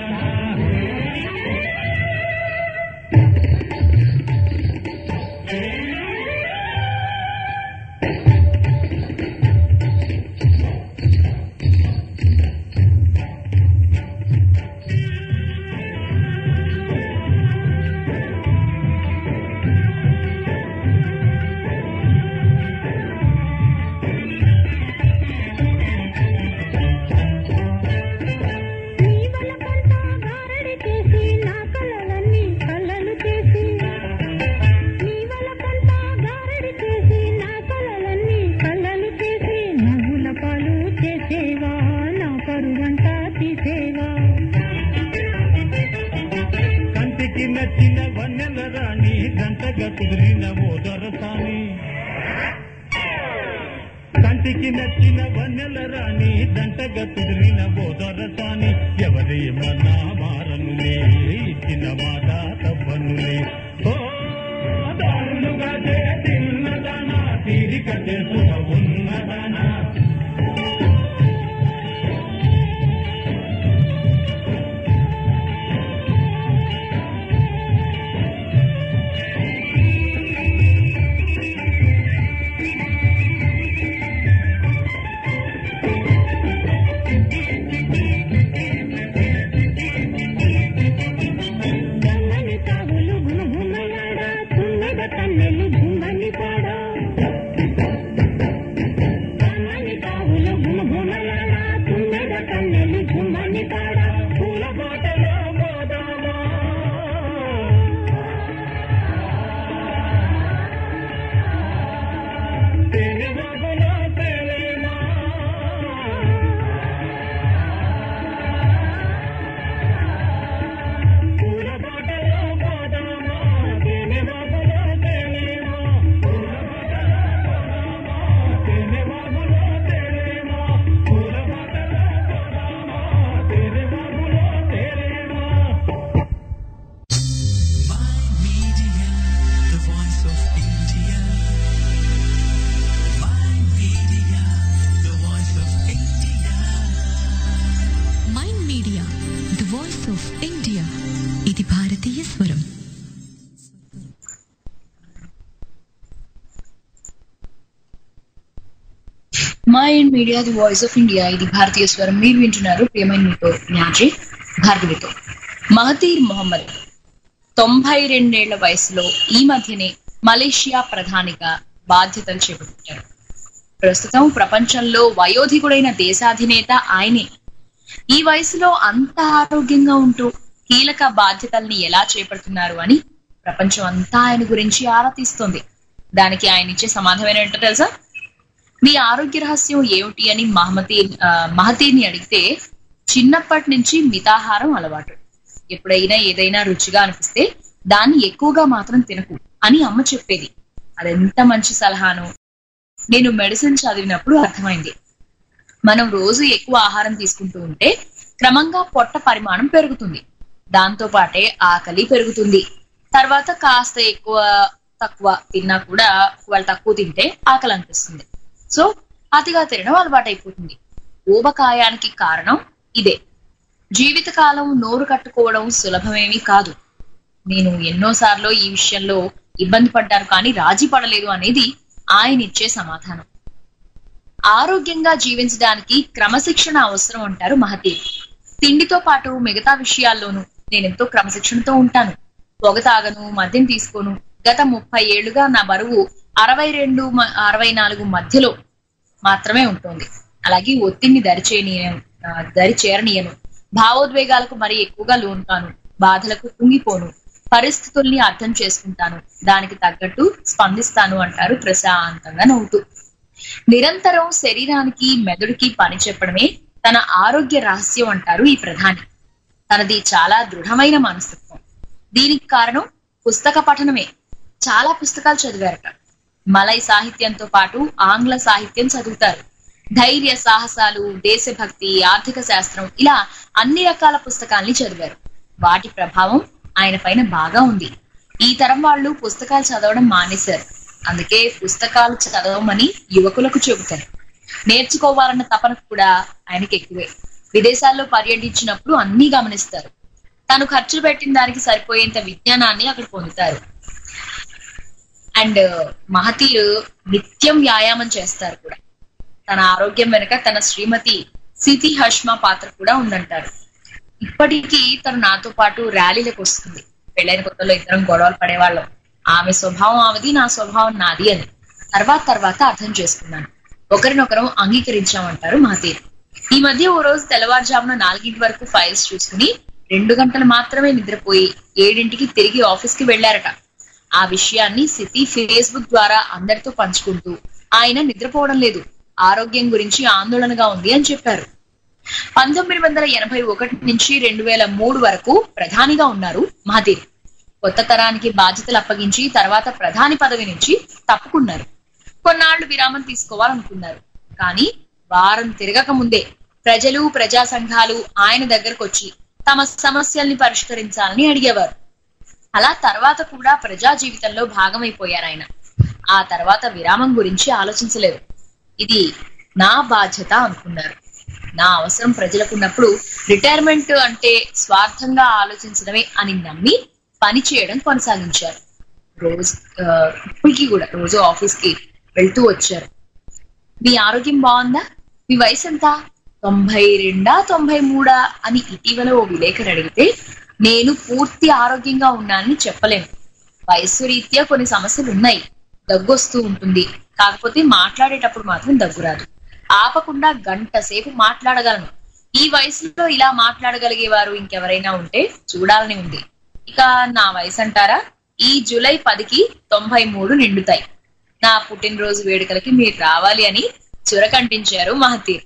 కంటికి నచ్చిన వన్నెల రాణి గంటగా కుదిరిన ఓ దొరసాని కంటికి నచ్చిన వన్నెల రాణి దంటగా కుదిరిన ఓ దొరసాని ఎవరేమన్నా మారనులే ఇచ్చిన మాట తవ్వనులే ఓ దారులుగా చేసిన్నదనా తీరిక చేసుక ఉన్నదనా Media, the voice of India. My media, the voice of India. Mind media the voice of India ఇది భారతీయ స్వరం మా Ind media the voice of India ఇది భారతీయ స్వరం మీరు వింటున్నారు ప్రియమైన మీతో న్యాజీ భార్గవితో మహతీర్ మొహమ్మద్ తొంభై రెండేళ్ల వయసులో ఈ మధ్యనే మలేషియా ప్రధానిగా బాధ్యతలు చేపట్టారు ప్రస్తుతం ప్రపంచంలో వయోధికుడైన దేశాధినేత ఆయనే ఈ వయసులో అంత ఆరోగ్యంగా ఉంటూ కీలక బాధ్యతల్ని ఎలా చేపడుతున్నారు అని ప్రపంచం అంతా ఆయన గురించి ఆరా తీస్తోంది దానికి ఆయన ఇచ్చే సమాధానం ఏంటో తెలుసా మీ ఆరోగ్య రహస్యం ఏమిటి అని మహమతీ ఆ, మహతీర్ని అడిగితే చిన్నప్పటి నుంచి మితాహారం అలవాటు ఎప్పుడైనా ఏదైనా రుచిగా అనిపిస్తే దాన్ని ఎక్కువగా మాత్రం తినకు అని అమ్మ చెప్పేది అదెంత మంచి సలహాను నేను మెడిసిన్ చదివినప్పుడు అర్థమైంది మనం రోజు ఎక్కువ ఆహారం తీసుకుంటూ ఉంటే క్రమంగా పొట్ట పరిమాణం పెరుగుతుంది దాంతో పాటే ఆకలి పెరుగుతుంది తర్వాత కాస్త ఎక్కువ తక్కువ తిన్నా కూడా వాళ్ళు తక్కువ తింటే ఆకలి అనిపిస్తుంది సో అతిగా తినడం అలవాటైపోతుంది ఊబకాయానికి కారణం ఇదే జీవితకాలం నోరు కట్టుకోవడం సులభమేమీ కాదు నేను ఎన్నోసార్లు ఈ విషయంలో ఇబ్బంది పడ్డాను కానీ రాజీ పడలేదు అనేది ఆయన ఇచ్చే సమాధానం ఆరోగ్యంగా జీవించడానికి క్రమశిక్షణ అవసరం అంటారు మహతీర్ తిండితో పాటు మిగతా విషయాల్లోనూ నేనెంతో క్రమశిక్షణతో ఉంటాను పొగ తాగను మద్యం తీసుకోను గత ముప్పై ఏళ్లుగా నా బరువు అరవై రెండు మ- అరవై నాలుగు మధ్యలో మాత్రమే ఉంటుంది అలాగే ఒత్తిడిని దరిచేయనీయను ఆ, దరి చేరనీయను భావోద్వేగాలకు మరి ఎక్కువగా లోనుతాను బాధలకు కుంగిపోను పరిస్థితుల్ని అర్థం చేసుకుంటాను దానికి తగ్గట్టు స్పందిస్తాను అంటారు ప్రశాంతంగా నవ్వుతూ నిరంతరం శరీరానికి మెదడుకి పని చెప్పడమే తన ఆరోగ్య రహస్యం అంటారు ఈ ప్రధాని తనది చాలా దృఢమైన మనస్తత్వం దీనికి కారణం పుస్తక పఠనమే చాలా పుస్తకాలు చదివారట మలై సాహిత్యంతో పాటు ఆంగ్ల సాహిత్యం చదువుతారు ధైర్య సాహసాలు దేశభక్తి ఆర్థిక శాస్త్రం ఇలా అన్ని రకాల పుస్తకాల్ని చదివారు వాటి ప్రభావం ఆయన పైన బాగా ఉంది ఈ తరం వాళ్ళు పుస్తకాలు చదవడం మానేశారు అందుకే పుస్తకాలు చదవమని యువకులకు చెబుతారు నేర్చుకోవాలన్న తపన కూడా ఆయనకి ఎక్కువే విదేశాల్లో పర్యటించినప్పుడు అన్ని గమనిస్తారు తను ఖర్చు పెట్టిన దానికి సరిపోయేంత విజ్ఞానాన్ని అక్కడ పొందుతారు అండ్ మహతీరు నిత్యం వ్యాయామం చేస్తారు కూడా తన ఆరోగ్యం వెనుక తన శ్రీమతి సితి హష్మ పాత్ర కూడా ఉందంటారు ఇప్పటికీ తను నాతో పాటు ర్యాలీలకు వస్తుంది పెళ్ళైన కొత్తలో ఇద్దరం గొడవలు పడేవాళ్ళం ఆమె స్వభావం ఆమెది నా స్వభావం నాది అని తర్వాత తర్వాత అర్థం చేసుకున్నాను ఒకరినొకరం అంగీకరించామంటారు మహతీర్ ఈ మధ్య ఓ రోజు తెల్లవారుజామున నాలుగింటి వరకు ఫైల్స్ చూసుకుని రెండు గంటలు మాత్రమే నిద్రపోయి ఏడింటికి తిరిగి ఆఫీస్ కి వెళ్లారట ఆ విషయాన్ని సితి ఫేస్బుక్ ద్వారా అందరితో పంచుకుంటూ ఆయన నిద్రపోవడం లేదు ఆరోగ్యం గురించి ఆందోళనగా ఉంది అని చెప్పారు పంతొమ్మిది వందల ఎనభై ఒకటి నుంచి రెండు వేల మూడు వరకు ప్రధానిగా ఉన్నారు మహదీర్ కొత్త తరానికి బాధ్యతలు అప్పగించి తర్వాత ప్రధాని పదవి నుంచి తప్పుకున్నారు కొన్నాళ్లు విరామం తీసుకోవాలనుకున్నారు కానీ వారం తిరగక ముందే ప్రజలు ప్రజా సంఘాలు ఆయన దగ్గరకు వచ్చి తమ సమస్యల్ని పరిష్కరించాలని అడిగేవారు అలా తర్వాత కూడా ప్రజా జీవితంలో భాగమైపోయారు ఆయన ఆ తర్వాత విరామం గురించి ఆలోచించలేదు ఇది నా బాధ్యత అనుకున్నారు నా అవసరం ప్రజలకున్నప్పుడు రిటైర్మెంట్ అంటే స్వార్థంగా ఆలోచించడమే అని నమ్మి పని చేయడం కొనసాగించారు రోజు ఆ, ఇప్పటికీ కూడా రోజు ఆఫీస్ కి వెళ్తూ వచ్చారు మీ ఆరోగ్యం బాగుందా మీ వయసు ఎంత తొంభై రెండా తొంభై మూడా అని ఇటీవల ఓ విలేకరు అడిగితే నేను పూర్తి ఆరోగ్యంగా ఉన్నానని చెప్పలేను వయస్సు రీత్యా కొన్ని సమస్యలు ఉన్నాయి దగ్గొస్తూ ఉంటుంది కాకపోతే మాట్లాడేటప్పుడు మాత్రం దగ్గు రాదు ఆపకుండా గంట సేపు మాట్లాడగలను ఈ వయసులో ఇలా మాట్లాడగలిగే వారు ఇంకెవరైనా ఉంటే చూడాలని ఉంది ఇక నా వయసు అంటారా ఈ జూలై పదికి తొంభై మూడు నిండుతాయి నా పుట్టినరోజు వేడుకలకి మీరు రావాలి అని చురకంటించారు మహతీర్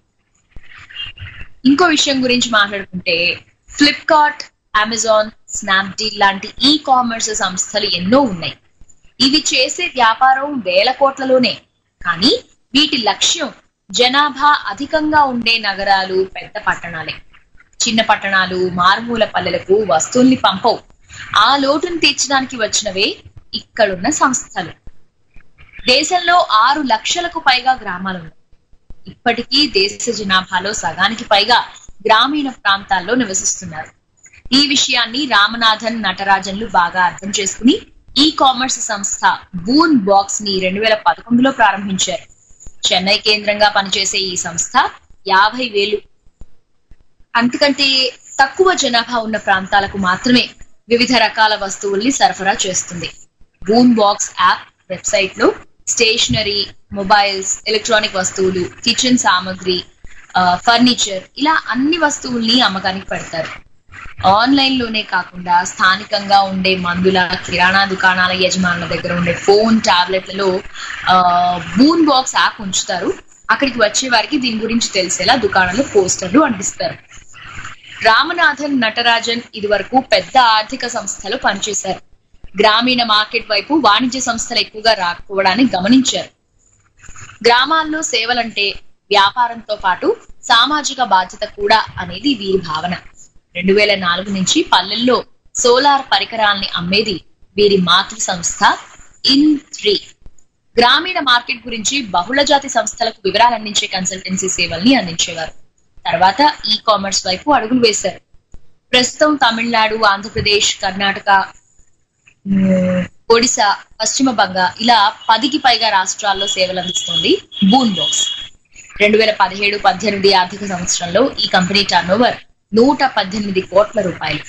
ఇంకో విషయం గురించి మాట్లాడుకుంటే ఫ్లిప్కార్ట్ అమెజాన్ స్నాప్డీల్ లాంటి ఈ కామర్స్ సంస్థలు ఎన్నో ఉన్నాయి ఇవి చేసే వ్యాపారం వేల కోట్లలోనే కానీ వీటి లక్ష్యం జనాభా అధికంగా ఉండే నగరాలు పెద్ద పట్టణాలే చిన్న పట్టణాలు మారుమూల పల్లెలకు వస్తువుల్ని పంపవు ఆ లోటును తీర్చడానికి వచ్చినవే ఇక్కడున్న సంస్థలు దేశంలో ఆరు లక్షలకు పైగా గ్రామాలు ఉన్నాయి ఇప్పటికీ దేశ జనాభాలో సగానికి పైగా గ్రామీణ ప్రాంతాల్లో నివసిస్తున్నారు ఈ విషయాన్ని రామనాథన్ నటరాజన్లు బాగా అర్థం చేసుకుని ఈ కామర్స్ సంస్థ బూన్ బాక్స్ ని రెండు వేల పదకొండులో ప్రారంభించారు చెన్నై కేంద్రంగా పనిచేసే ఈ సంస్థ యాభై వేలు అంతకంటే తక్కువ జనాభా ఉన్న ప్రాంతాలకు మాత్రమే వివిధ రకాల వస్తువుల్ని సరఫరా చేస్తుంది బూన్ బాక్స్ యాప్ వెబ్సైట్ లో స్టేషనరీ మొబైల్స్ ఎలక్ట్రానిక్ వస్తువులు కిచెన్ సామాగ్రి ఫర్నిచర్ ఇలా అన్ని వస్తువుల్ని అమ్మకానికి పెడతారు ఆన్లైన్ లోనే కాకుండా స్థానికంగా ఉండే మందుల కిరాణా దుకాణాల యజమానుల దగ్గర ఉండే ఫోన్ టాబ్లెట్లలో బూన్ బాక్స్ యాప్ ఉంచుతారు అక్కడికి వచ్చే వారికి దీని గురించి తెలిసేలా దుకాణంలో పోస్టర్లు అంటిస్తారు రామనాథన్ నటరాజన్ ఇదివరకు పెద్ద ఆర్థిక సంస్థలు పనిచేశారు గ్రామీణ మార్కెట్ వైపు వాణిజ్య సంస్థలు ఎక్కువగా రాకపోవడాన్ని గమనించారు గ్రామాల్లో సేవలంటే వ్యాపారంతో పాటు సామాజిక బాధ్యత కూడా అనేది వీరి భావన రెండు వేల నాలుగు నుంచి పల్లెల్లో సోలార్ పరికరాల్ని అమ్మేది వీరి మాతృ సంస్థ ఇన్ త్రీ గ్రామీణ మార్కెట్ గురించి బహుళజాతి సంస్థలకు వివరాలు అందించే కన్సల్టెన్సీ సేవల్ని అందించేవారు తర్వాత ఈ కామర్స్ వైపు అడుగులు వేశారు ప్రస్తుతం తమిళనాడు ఆంధ్రప్రదేశ్ కర్ణాటక ఉమ్, ఒడిశా పశ్చిమ బంగా ఇలా పదికి పైగా రాష్ట్రాల్లో సేవలు అందిస్తోంది బూన్ బాక్స్ రెండు వేల పదిహేడు పద్దెనిమిది ఆర్థిక సంవత్సరంలో ఈ కంపెనీ టర్నోవర్ నూట పద్దెనిమిది కోట్ల రూపాయలు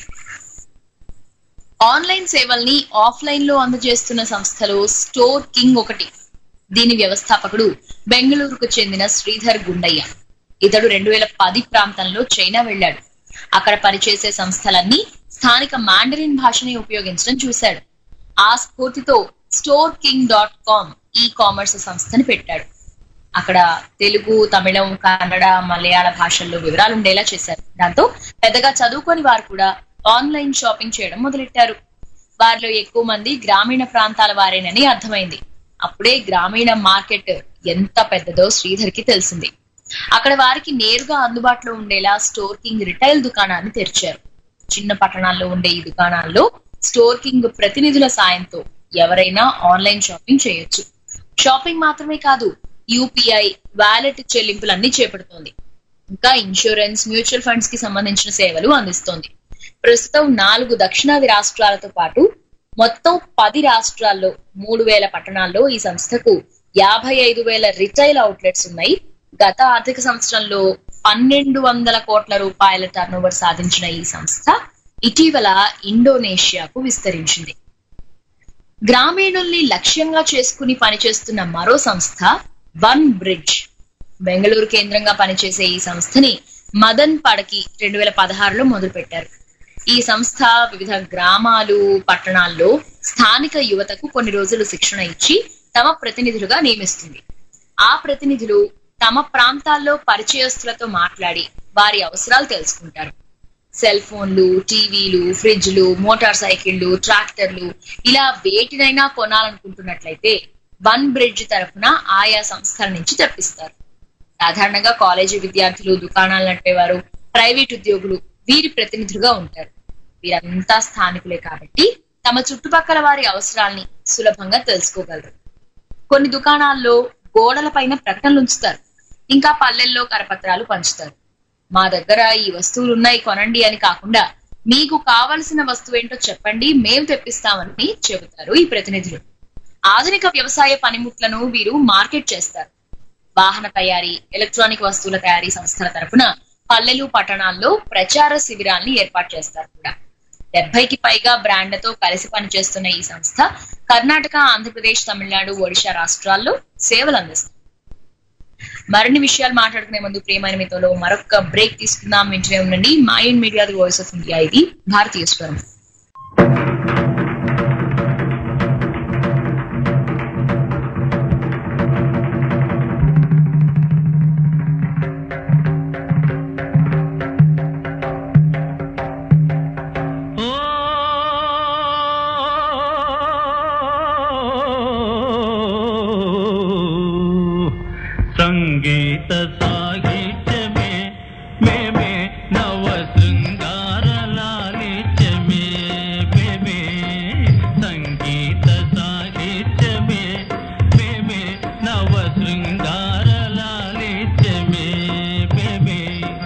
ఆన్లైన్ సేవల్ని ఆఫ్లైన్ లో అందజేస్తున్న సంస్థలో స్టోర్ కింగ్ ఒకటి దీని వ్యవస్థాపకుడు బెంగళూరుకు చెందిన శ్రీధర్ గుండయ్య ఇతడు రెండు వేల పది ప్రాంతంలో చైనా వెళ్ళాడు అక్కడ పనిచేసే సంస్థలన్నీ స్థానిక మాండరిన్ భాషని ఉపయోగించడం చూశాడు ఆ స్ఫూర్తితో StoreKing dot com e commerce సంస్థని పెట్టాడు అక్కడ తెలుగు తమిళం కన్నడ మలయాళ భాషల్లో వివరాలు ఉండేలా చేశారు దాంతో పెద్దగా చదువుకొని వారు కూడా ఆన్లైన్ షాపింగ్ చేయడం మొదలెట్టారు వారిలో ఎక్కువ మంది గ్రామీణ ప్రాంతాల వారేనని అర్థమైంది అప్పుడే గ్రామీణ మార్కెట్ ఎంత పెద్దదో శ్రీధర్కి తెలిసింది అక్కడ వారికి నేరుగా అందుబాటులో ఉండేలా స్టోర్ కింగ్ రిటైల్ దుకాణాన్ని తెరిచారు చిన్న పట్టణాల్లో ఉండే ఈ దుకాణాల్లో స్టోర్ కింగ్ ప్రతినిధుల సాయంతో ఎవరైనా ఆన్లైన్ షాపింగ్ చేయొచ్చు షాపింగ్ మాత్రమే కాదు యూపీఐ వ్యాలెట్ చెల్లింపులన్నీ చేపడుతోంది ఇంకా ఇన్సూరెన్స్ మ్యూచువల్ ఫండ్స్ కి సంబంధించిన సేవలు అందిస్తోంది ప్రస్తుతం నాలుగు దక్షిణాది రాష్ట్రాలతో పాటు మొత్తం పది రాష్ట్రాల్లో మూడు వేల పట్టణాల్లో ఈ సంస్థకు యాభై ఐదు వేల రిటైల్ అవుట్లెట్స్ ఉన్నాయి గత ఆర్థిక సంవత్సరంలో పన్నెండు వందల కోట్ల రూపాయల టర్నోవర్ సాధించిన ఈ సంస్థ ఇటీవల ఇండోనేషియాకు విస్తరించింది గ్రామీణుల్ని లక్ష్యంగా చేసుకుని పనిచేస్తున్న మరో సంస్థ వన్ బ్రిడ్జ్ బెంగళూరు కేంద్రంగా పనిచేసే ఈ సంస్థని మదన్ పడకి రెండు వేల పదహారులో మొదలుపెట్టారు ఈ సంస్థ వివిధ గ్రామాలు పట్టణాల్లో స్థానిక యువతకు కొన్ని రోజులు శిక్షణ ఇచ్చి తమ ప్రతినిధులుగా నియమిస్తుంది ఆ ప్రతినిధులు తమ ప్రాంతాల్లో పరిచయస్తులతో మాట్లాడి వారి అవసరాలు తెలుసుకుంటారు సెల్ ఫోన్లు టీవీలు ఫ్రిడ్జ్లు మోటార్ సైకిళ్లు ట్రాక్టర్లు ఇలా వేటినైనా కొనాలనుకుంటున్నట్లయితే వన్ బ్రిడ్జ్ తరఫున ఆయా సంస్థల నుంచి తెప్పిస్తారు సాధారణంగా కాలేజీ విద్యార్థులు దుకాణాలు నడిపేవారు ప్రైవేట్ ఉద్యోగులు వీరి ప్రతినిధులుగా ఉంటారు వీరంతా స్థానికులే కాబట్టి తమ చుట్టుపక్కల వారి అవసరాల్ని సులభంగా తెలుసుకోగలరు కొన్ని దుకాణాల్లో గోడల పైన ప్రకటనలు ఉంచుతారు ఇంకా పల్లెల్లో కరపత్రాలు పంచుతారు మా దగ్గర ఈ వస్తువులు ఉన్నాయి కొనండి అని కాకుండా మీకు కావలసిన వస్తువు ఏంటో చెప్పండి మేము తెప్పిస్తామని చెబుతారు ఈ ప్రతినిధులు ఆధునిక వ్యవసాయ పనిముట్లను వీరు మార్కెట్ చేస్తారు వాహన తయారీ ఎలక్ట్రానిక్ వస్తువుల తయారీ సంస్థల తరపున పల్లెలు పట్టణాల్లో ప్రచార శిబిరాల్ని ఏర్పాటు చేస్తారు కూడా డెబ్బైకి పైగా బ్రాండ్లతో కలిసి పనిచేస్తున్న ఈ సంస్థ కర్ణాటక ఆంధ్రప్రదేశ్ తమిళనాడు ఒడిశా రాష్ట్రాల్లో సేవలు అందిస్తుంది మరిన్ని విషయాలు మాట్లాడుకునే ముందు ప్రియమైన మీతోలో మరొక బ్రేక్ తీసుకుందాం వింటూనే ఉండండి మా Ind media the voice of India ఇది భారతీయ స్వరం సంగీత సాహిత్యమే మేమే నవ శృంగార లాలిత్యమే మేమే సంగీత సాహిత్యమే మేమే నవ శృంగార లాలిత్యమే మేమే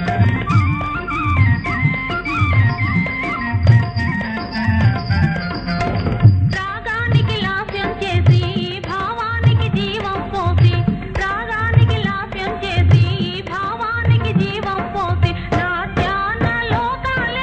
రాగానికి లాస్యం చేసి భావానికి జీవం పోసి రాగానికి లాస్యం చేసి భావానికి జీవం పోసి నాట్యాన లోకాల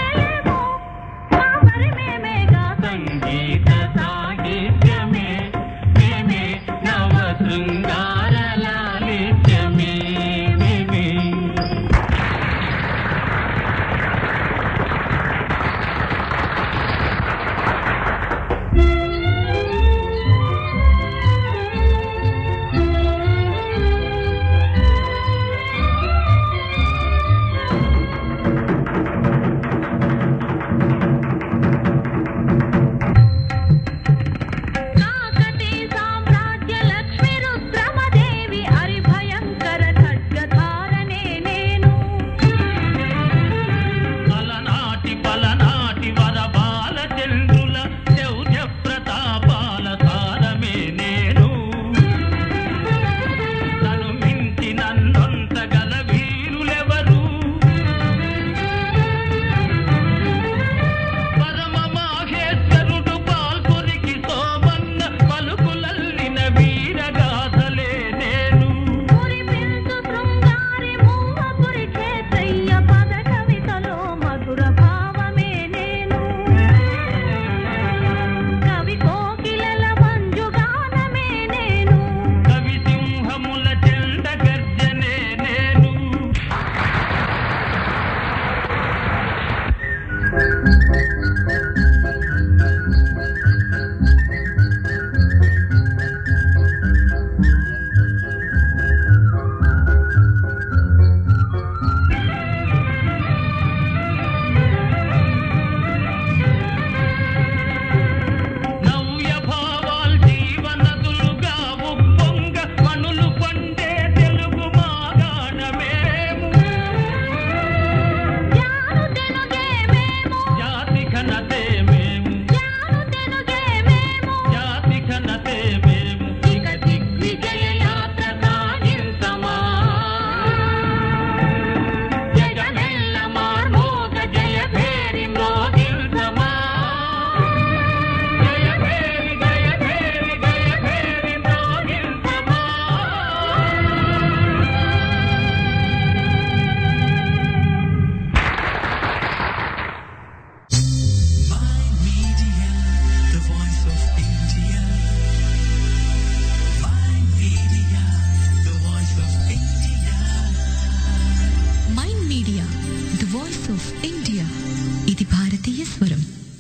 వాయిస్ ఆఫ్ ఇండియా ఇది భారతీయ స్వరం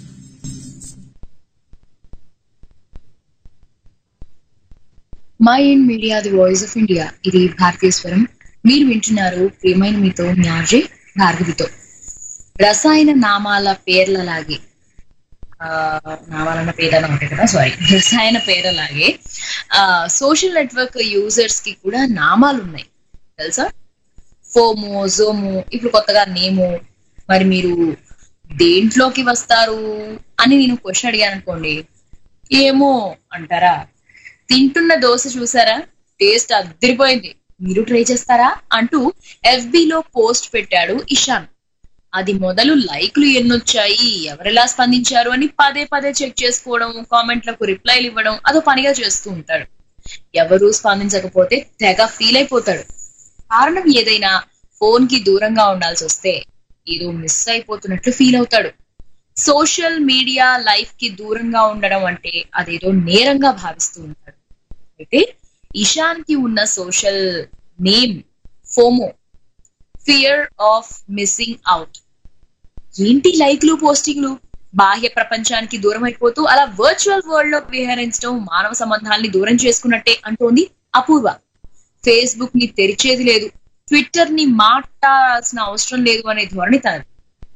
my Ind media the voice of India ఇది భారతీయ స్వరం మీరు వింటున్నారు ప్రియమైన మీతో మ్యార్జే భార్గవితో రసాయన నామాల పేర్లలాగే ఆ, నామాలన్న పేర్లను ఉంటాయి కదా సారీ రసాయన పేర్లలాగే ఆ సోషల్ నెట్వర్క్ యూజర్స్ కి కూడా నామాలు ఉన్నాయి తెలుసా ఫోమో జోమో ఇప్పుడు కొత్తగా నేమో మరి మీరు దేంట్లోకి వస్తారు అని నేను క్వశ్చన్ అడిగాను అనుకోండి ఏమో అంటారా తింటున్న దోశ చూసారా టేస్ట్ అద్దరిపోయింది మీరు ట్రై చేస్తారా అంటూ FB లో పోస్ట్ పెట్టాడు ఇషాన్ అది మొదలు లైక్లు ఎన్నొచ్చాయి ఎవరెలా స్పందించారు అని పదే పదే చెక్ చేసుకోవడం కామెంట్లకు రిప్లైలు ఇవ్వడం అదో పనిగా చేస్తూ ఉంటాడు ఎవరు స్పందించకపోతే తెగ ఫీల్ అయిపోతాడు కారణం ఏదైనా ఫోన్ కి దూరంగా ఉండాల్సి వస్తే ఏదో మిస్ అయిపోతున్నట్లు ఫీల్ అవుతాడు సోషల్ మీడియా లైఫ్ కి దూరంగా ఉండడం అంటే అదేదో నేరంగా భావిస్తూ ఉంటాడు అయితే ఇషాన్ కి ఉన్న social name FOMO fear of missing out ఏంటి లైక్లు పోస్టింగ్లు బాహ్య ప్రపంచానికి దూరం అయిపోతూ అలా వర్చువల్ వరల్డ్ లో విహరించడం మానవ సంబంధాల్ని దూరం చేసుకున్నట్టే అంటోంది అపూర్వ ఫేస్బుక్ ని తెరిచేది లేదు ట్విట్టర్ ని మాట్లాడాల్సిన అవసరం లేదు అనే ధోరణి తనది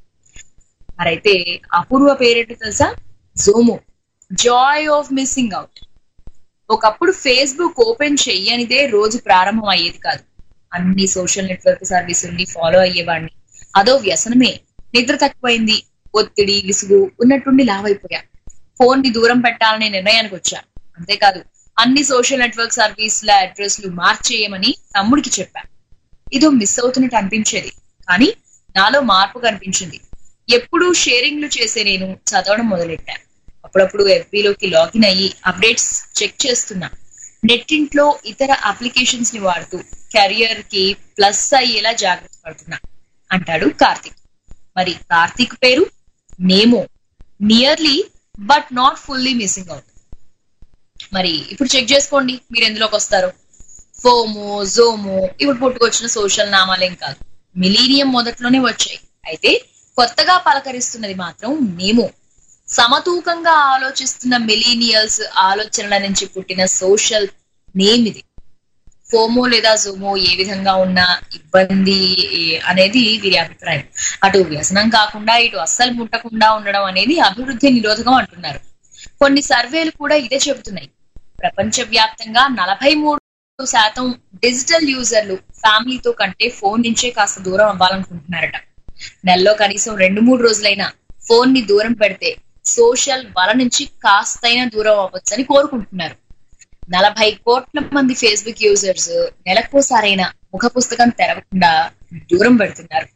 మరైతే అపూర్వ పేరేంటో తెలుసా JOMO joy of missing out ఒకప్పుడు ఫేస్బుక్ ఓపెన్ చెయ్యనిదే రోజు ప్రారంభం అయ్యేది కాదు అన్ని సోషల్ నెట్వర్క్ సర్వీసుల్ని ఫాలో అయ్యేవాడిని అదో వ్యసనమే నిద్ర తక్కువైంది ఒత్తిడి విసుగు ఉన్నట్టుండి లావైపోయా ఫోన్ ని దూరం పెట్టాలనే నిర్ణయానికి వచ్చా అంతేకాదు అన్ని సోషల్ నెట్వర్క్ సర్వీసుల అడ్రస్లు మార్చేయమని తమ్ముడికి చెప్పా ఇదో మిస్ అవుతున్నట్టు అనిపించేది కానీ నాలో మార్పు కనిపించింది ఎప్పుడూ షేరింగ్లు చేసే నేను చదవడం మొదలెట్టా అప్పుడప్పుడు FB లోకి లాగిన్ అయ్యి అప్డేట్స్ చెక్ చేస్తున్నా నెట్టింట్లో ఇతర అప్లికేషన్స్ ని వాడుతూ కెరియర్ కి ప్లస్ అయ్యేలా జాగ్రత్త పడుతున్నా అంటాడు కార్తిక్ మరి కార్తిక్ పేరు NEMO nearly but not fully missing out మరి ఇప్పుడు చెక్ చేసుకోండి మీరు ఎందులోకి వస్తారు ఫోమో జోమో ఇప్పుడు పుట్టుకొచ్చిన సోషల్ నామాలేం కాదు మిలీనియం మొదట్లోనే వచ్చాయి అయితే కొత్తగా పలకరిస్తున్నది మాత్రం నేమో సమతూకంగా ఆలోచిస్తున్న మిలీనియల్స్ ఆలోచనల నుంచి పుట్టిన సోషల్ నేమ్ ఇది ఫోమో లేదా జోమో ఏ విధంగా ఉన్న ఇబ్బంది అనేది వీరి అభిప్రాయం అటు వ్యసనం కాకుండా ఇటు అస్సలు ముట్టకుండా ఉండడం అనేది అభివృద్ధి నిరోధకం అంటున్నారు కొన్ని సర్వేలు కూడా ఇదే చెబుతున్నాయి ప్రపంచ వ్యాప్తంగా నలభై మూడు శాతం డిజిటల్ యూజర్లు ఫ్యామిలీతో కంటే ఫోన్ నుంచే కాస్త దూరం అవ్వాలనుకుంటున్నారట నెలలో కనీసం రెండు మూడు రోజులైనా ఫోన్ ని దూరం పెడితే సోషల్ వల నుంచి కాస్తైనా దూరం అవ్వచ్చని కోరుకుంటున్నారు నలభై కోట్ల మంది ఫేస్బుక్ యూజర్స్ నెలకోసారైనా ముఖ పుస్తకం తెరవకుండా దూరం పెడుతున్నారు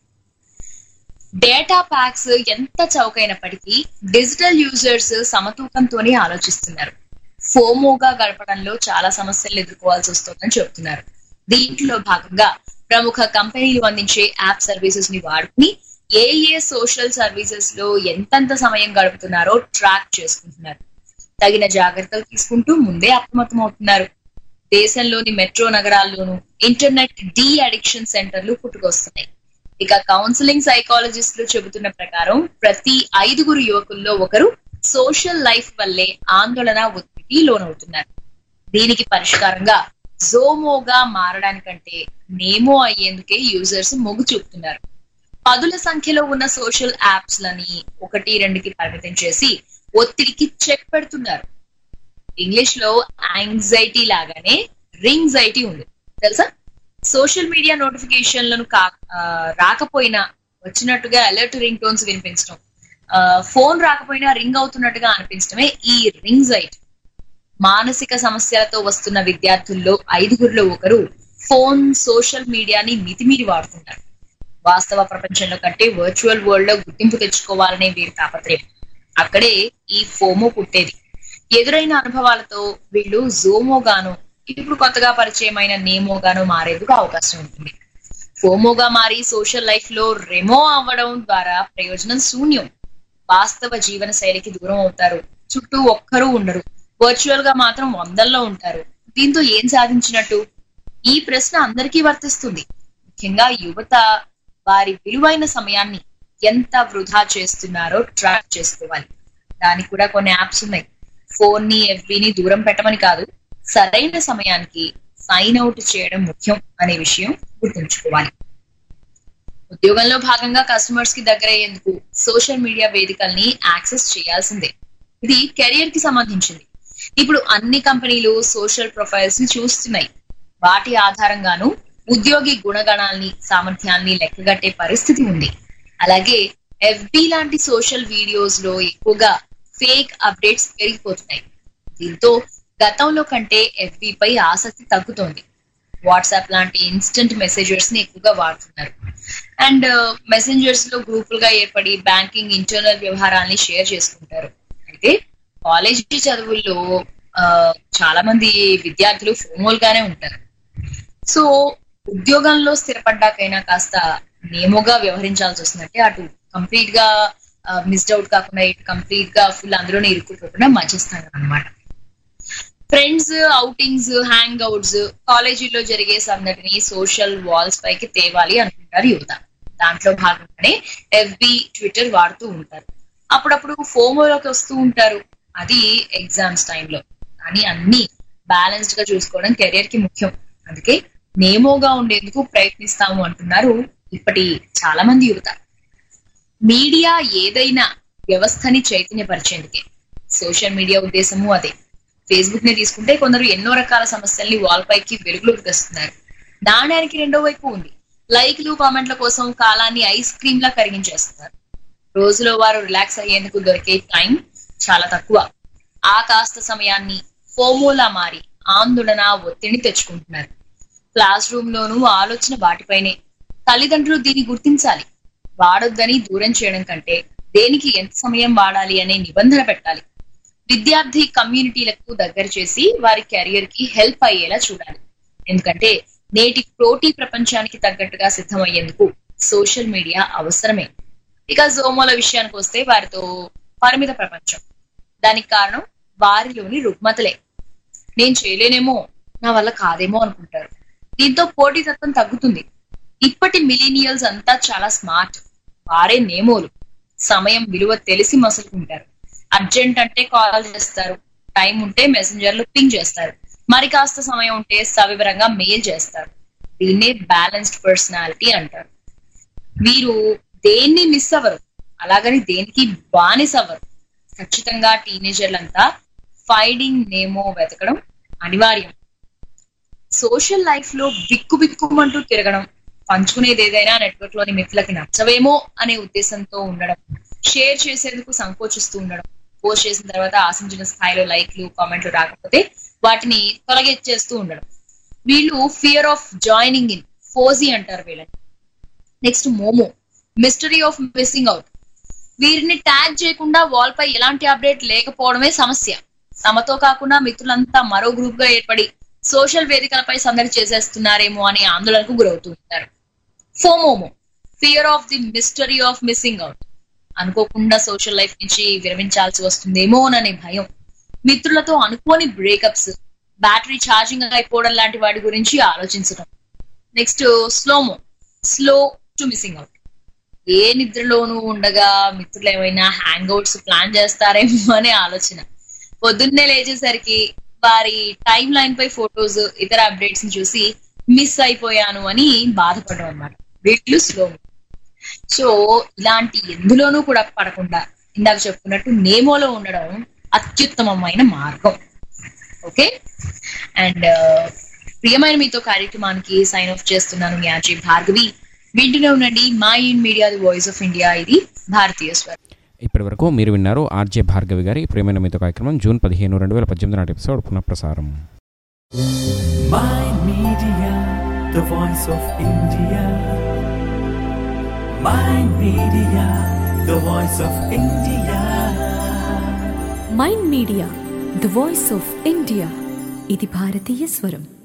డేటా ప్యాక్స్ ఎంత చౌకైనప్పటికీ డిజిటల్ యూజర్స్ సమతూకంతోనే ఆలోచిస్తున్నారు ఫోమోగా గడపడంలో చాలా సమస్యలు ఎదుర్కోవాల్సి వస్తుందని చెప్తున్నారు దీంట్లో భాగంగా ప్రముఖ కంపెనీలు అందించే యాప్ సర్వీసెస్ ని వాడుకుని ఏ ఏ సోషల్ సర్వీసెస్ లో ఎంతెంత సమయం గడుపుతున్నారో ట్రాక్ చేసుకుంటున్నారు తగిన జాగ్రత్తలు తీసుకుంటూ ముందే అప్రమత్తం అవుతున్నారు దేశంలోని మెట్రో నగరాల్లోనూ ఇంటర్నెట్ డి అడిక్షన్ సెంటర్లు పుట్టుకొస్తున్నాయి ఇక కౌన్సిలింగ్ సైకాలజిస్టులు చెబుతున్న ప్రకారం ప్రతి ఐదుగురు యువకుల్లో ఒకరు సోషల్ లైఫ్ వల్లే ఆందోళన ఒత్తిడి లోనవుతున్నారు దీనికి పరిష్కారంగా జోమోగా మారడానికంటే నేమో అయ్యేందుకే యూజర్స్ మొగ్గు చూపుతున్నారు పదుల సంఖ్యలో ఉన్న సోషల్ యాప్స్ లని ఒకటి రెండుకి పరిమితం చేసి ఒత్తిడికి చెక్ పెడుతున్నారు ఇంగ్లీష్ లో యాంగ్జైటీ లాగానే రింగ్జైటీ ఉంది తెలుసా సోషల్ మీడియా నోటిఫికేషన్లను కా ఆ, రాకపోయినా వచ్చినట్టుగా అలర్ట్ రింగ్ టోన్స్ వినిపించడం ఆ, ఫోన్ రాకపోయినా రింగ్ అవుతున్నట్టుగా అనిపించడమే ఈ రింగ్జైటీ మానసిక సమస్యలతో వస్తున్న విద్యార్థుల్లో ఐదుగురిలో ఒకరు ఫోన్ సోషల్ మీడియాని మితిమీరి వాడుతుంటారు వాస్తవ ప్రపంచంలో కంటే వర్చువల్ వరల్డ్ లో గుర్తింపు తెచ్చుకోవాలనే వీరి తాపత్రయం అక్కడే ఈ ఫోమో పుట్టేది ఎదురైన అనుభవాలతో వీళ్ళు జోమోగాను ఇప్పుడు కొత్తగా పరిచయమైన నేమోగాను మారేందుకు అవకాశం ఉంటుంది ఫోమోగా మారి సోషల్ లైఫ్ లో రెమో అవ్వడం ద్వారా ప్రయోజనం శూన్యం వాస్తవ జీవన శైలికి దూరం అవుతారు చుట్టూ ఒక్కరూ ఉండరు వర్చువల్ గా మాత్రం వందల్లో ఉంటారు దీంతో ఏం సాధించినట్టు ఈ ప్రశ్న అందరికీ వర్తిస్తుంది ముఖ్యంగా యువత వారి విలువైన సమయాన్ని ఎంత వృధా చేస్తున్నారో ట్రాక్ చేసుకోవాలి దానికి కూడా కొన్ని యాప్స్ ఉన్నాయి ఫోన్ ని FB ని దూరం పెట్టమని కాదు సరైన సమయానికి సైన్ అవుట్ చేయడం ముఖ్యం అనే విషయం గుర్తుంచుకోవాలి ఉద్యోగంలో భాగంగా కస్టమర్స్ కి దగ్గర అయ్యేందుకు సోషల్ మీడియా వేదికల్ని యాక్సెస్ చేయాల్సిందే ఇది కెరియర్ కి సంబంధించింది ఇప్పుడు అన్ని కంపెనీలు సోషల్ ప్రొఫైల్స్ ని చూస్తున్నాయి వాటి ఆధారంగాను ఉద్యోగి గుణగణాల్ని సామర్థ్యాన్ని లెక్కగట్టే పరిస్థితి ఉంది అలాగే ఎఫ్బి లాంటి సోషల్ వీడియోస్ లో ఎక్కువగా ఫేక్ అప్డేట్స్ పెరిగిపోతున్నాయి దీంతో గతంలో కంటే FB పై ఆసక్తి తగ్గుతోంది వాట్సాప్ లాంటి ఇన్స్టెంట్ మెసేజర్స్ ని ఎక్కువగా వాడుతున్నారు అండ్ మెసెంజర్స్ లో గ్రూపులుగా ఏర్పడి బ్యాంకింగ్ ఇంటర్నల్ వ్యవహారాల్ని షేర్ చేసుకుంటారు అయితే కాలేజీ చదువుల్లో ఆ, చాలా మంది విద్యార్థులు ఫోమోల్ గానే ఉంటారు సో ఉద్యోగంలో స్థిరపడ్డాకైనా కాస్త నేమోగా వ్యవహరించాల్సి వస్తుందంటే అటు కంప్లీట్ గా మిస్డ్ అవుట్ కాకుండా ఇటు కంప్లీట్ గా ఫుల్ అందులోనే ఇరుక్కుపోకుండా మధ్యస్థానం అన్నమాట ఫ్రెండ్స్ అవుటింగ్స్ హ్యాంగ్ అవుట్స్ కాలేజీలో జరిగే సందడిని సోషల్ వాల్స్ పైకి తేవాలి అనుకుంటారు యువత దాంట్లో భాగంగానే ఎఫ్బి ట్విట్టర్ వాడుతూ ఉంటారు అప్పుడప్పుడు ఫోమోలోకి వస్తూ ఉంటారు అది ఎగ్జామ్స్ టైంలో కానీ అన్ని బ్యాలెన్స్డ్ గా చూసుకోవడం కెరియర్ కి ముఖ్యం అందుకే నేమోగా ఉండేందుకు ప్రయత్నిస్తాము అంటున్నారు ఇప్పటి చాలా మంది యువత మీడియా ఏదైనా వ్యవస్థని చైతన్యపరిచేందుకే సోషల్ మీడియా ఉద్దేశము అదే ఫేస్బుక్ ని తీసుకుంటే కొందరు ఎన్నో రకాల సమస్యల్ని వాల్ పైకి వెలుగులోకి తెస్తున్నారు నాణ్యానికి రెండో వైపు ఉంది లైక్లు కామెంట్ల కోసం కాలాన్ని ఐస్ క్రీమ్ లా కరిగించేస్తున్నారు రోజులో వారు రిలాక్స్ అయ్యేందుకు దొరికే టైం చాలా తక్కువ ఆ కాస్త సమయాన్ని ఫోమోలా మారి ఆందోళన ఒత్తిడి తెచ్చుకుంటున్నారు క్లాస్ రూమ్ లోనూ ఆలోచన వాటిపైనే తల్లిదండ్రులు దీన్ని గుర్తించాలి వాడొద్దని దూరం చేయడం కంటే దేనికి ఎంత సమయం వాడాలి అనే నిబంధన పెట్టాలి విద్యార్థి కమ్యూనిటీలకు దగ్గర చేసి వారి కెరియర్ కి హెల్ప్ అయ్యేలా చూడాలి ఎందుకంటే నేటి పోటీ ప్రపంచానికి తగ్గట్టుగా సిద్ధమయ్యేందుకు సోషల్ మీడియా అవసరమే ఇక జోమోల విషయానికి వస్తే వారితో పరిమిత ప్రపంచం దానికి కారణం వారిలోని రుగ్మతలే నేను చేయలేనేమో నా వల్ల కాదేమో అనుకుంటారు దీంతో పోటీతత్వం తగ్గుతుంది ఇప్పటి మిలీనియల్స్ అంతా చాలా స్మార్ట్ వారే నేమోలు సమయం విలువ తెలిసి మసులుకుంటారు అర్జెంట్ అంటే కాల్ చేస్తారు టైం ఉంటే మెసెంజర్లు పింగ్ చేస్తారు మరి కాస్త సమయం ఉంటే సవివరంగా మెయిల్ చేస్తారు దీన్నే బ్యాలెన్స్డ్ పర్సనాలిటీ అంటారు వీరు దేన్ని మిస్ అవ్వరు అలాగని దేనికి బానిస అవ్వరు ఖచ్చితంగా టీనేజర్లంతా ఫైడింగ్ నేమో వెతకడం అనివార్యం సోషల్ లైఫ్ లో బిక్కు బిక్కుమంటూ తిరగడం పంచుకునేది ఏదైనా నెట్వర్క్ లోని మిత్రులకి నచ్చవేమో అనే ఉద్దేశంతో ఉండడం షేర్ చేసేందుకు సంకోచిస్తూ ఉండడం పోస్ట్ చేసిన తర్వాత ఆశించిన స్థాయిలో లైక్లు కామెంట్లు రాకపోతే వాటిని తొలగించేస్తూ ఉండడం వీళ్ళు fear of joining in FOJI అంటారు వీళ్ళని next MOMO mystery of missing out వీరిని ట్యాగ్ చేయకుండా వాల్ పై ఎలాంటి అప్డేట్ లేకపోవడమే సమస్య తమతో కాకుండా మిత్రులంతా మరో గ్రూప్ గా ఏర్పడి సోషల్ వేదికలపై సందడి చేసేస్తున్నారేమో అనే ఆందోళనకు గురవుతూ ఉంటారు FOMOMO fear of the mystery of missing out అనుకోకుండా సోషల్ లైఫ్ నుంచి విరమించాల్సి వస్తుందేమో అనే భయం మిత్రులతో అనుకోని బ్రేకప్స్ బ్యాటరీ ఛార్జింగ్ అయిపోవడం లాంటి వాటి గురించి ఆలోచించడం next SLOMO slow to missing out ఏ నిద్రలోనూ ఉండగా మిత్రులు ఏమైనా హ్యాంగ్ అవుట్స్ ప్లాన్ చేస్తారేమో అనే ఆలోచన పొద్దున్నే లేచేసరికి వారి టైం లైన్ పై ఫొటోస్ ఇతర అప్డేట్స్ ని చూసి మిస్ అయిపోయాను అని బాధపడడం అనమాట వీళ్ళు స్లో సో ఇలాంటి ఎందులోనూ కూడా పడకుండా ఇందాక చెప్పుకున్నట్టు నేమోలో ఉండడం అత్యుత్తమమైన మార్గం ఓకే అండ్ ప్రియమైన మీతో కార్యక్రమానికి సైన్ ఆఫ్ చేస్తున్నాను మీ ఆర్జీ భార్గవి వింటూనే ఉండండి మా in media the voice of India ఇది భారతీయ స్వరం ఇప్పటి వరకు మీరు విన్నారు ఆర్జే భార్గవి గారి ప్రియమైన మీతో కార్యక్రమం జూన్ పదిహేను రెండు వేల పద్దెనిమిది నాటి ఎపిసోడ్ పునఃప్రసారం My Media, the voice of India. My Media, the voice of India. Mind media the voice of India ఇది భారతీయ స్వరం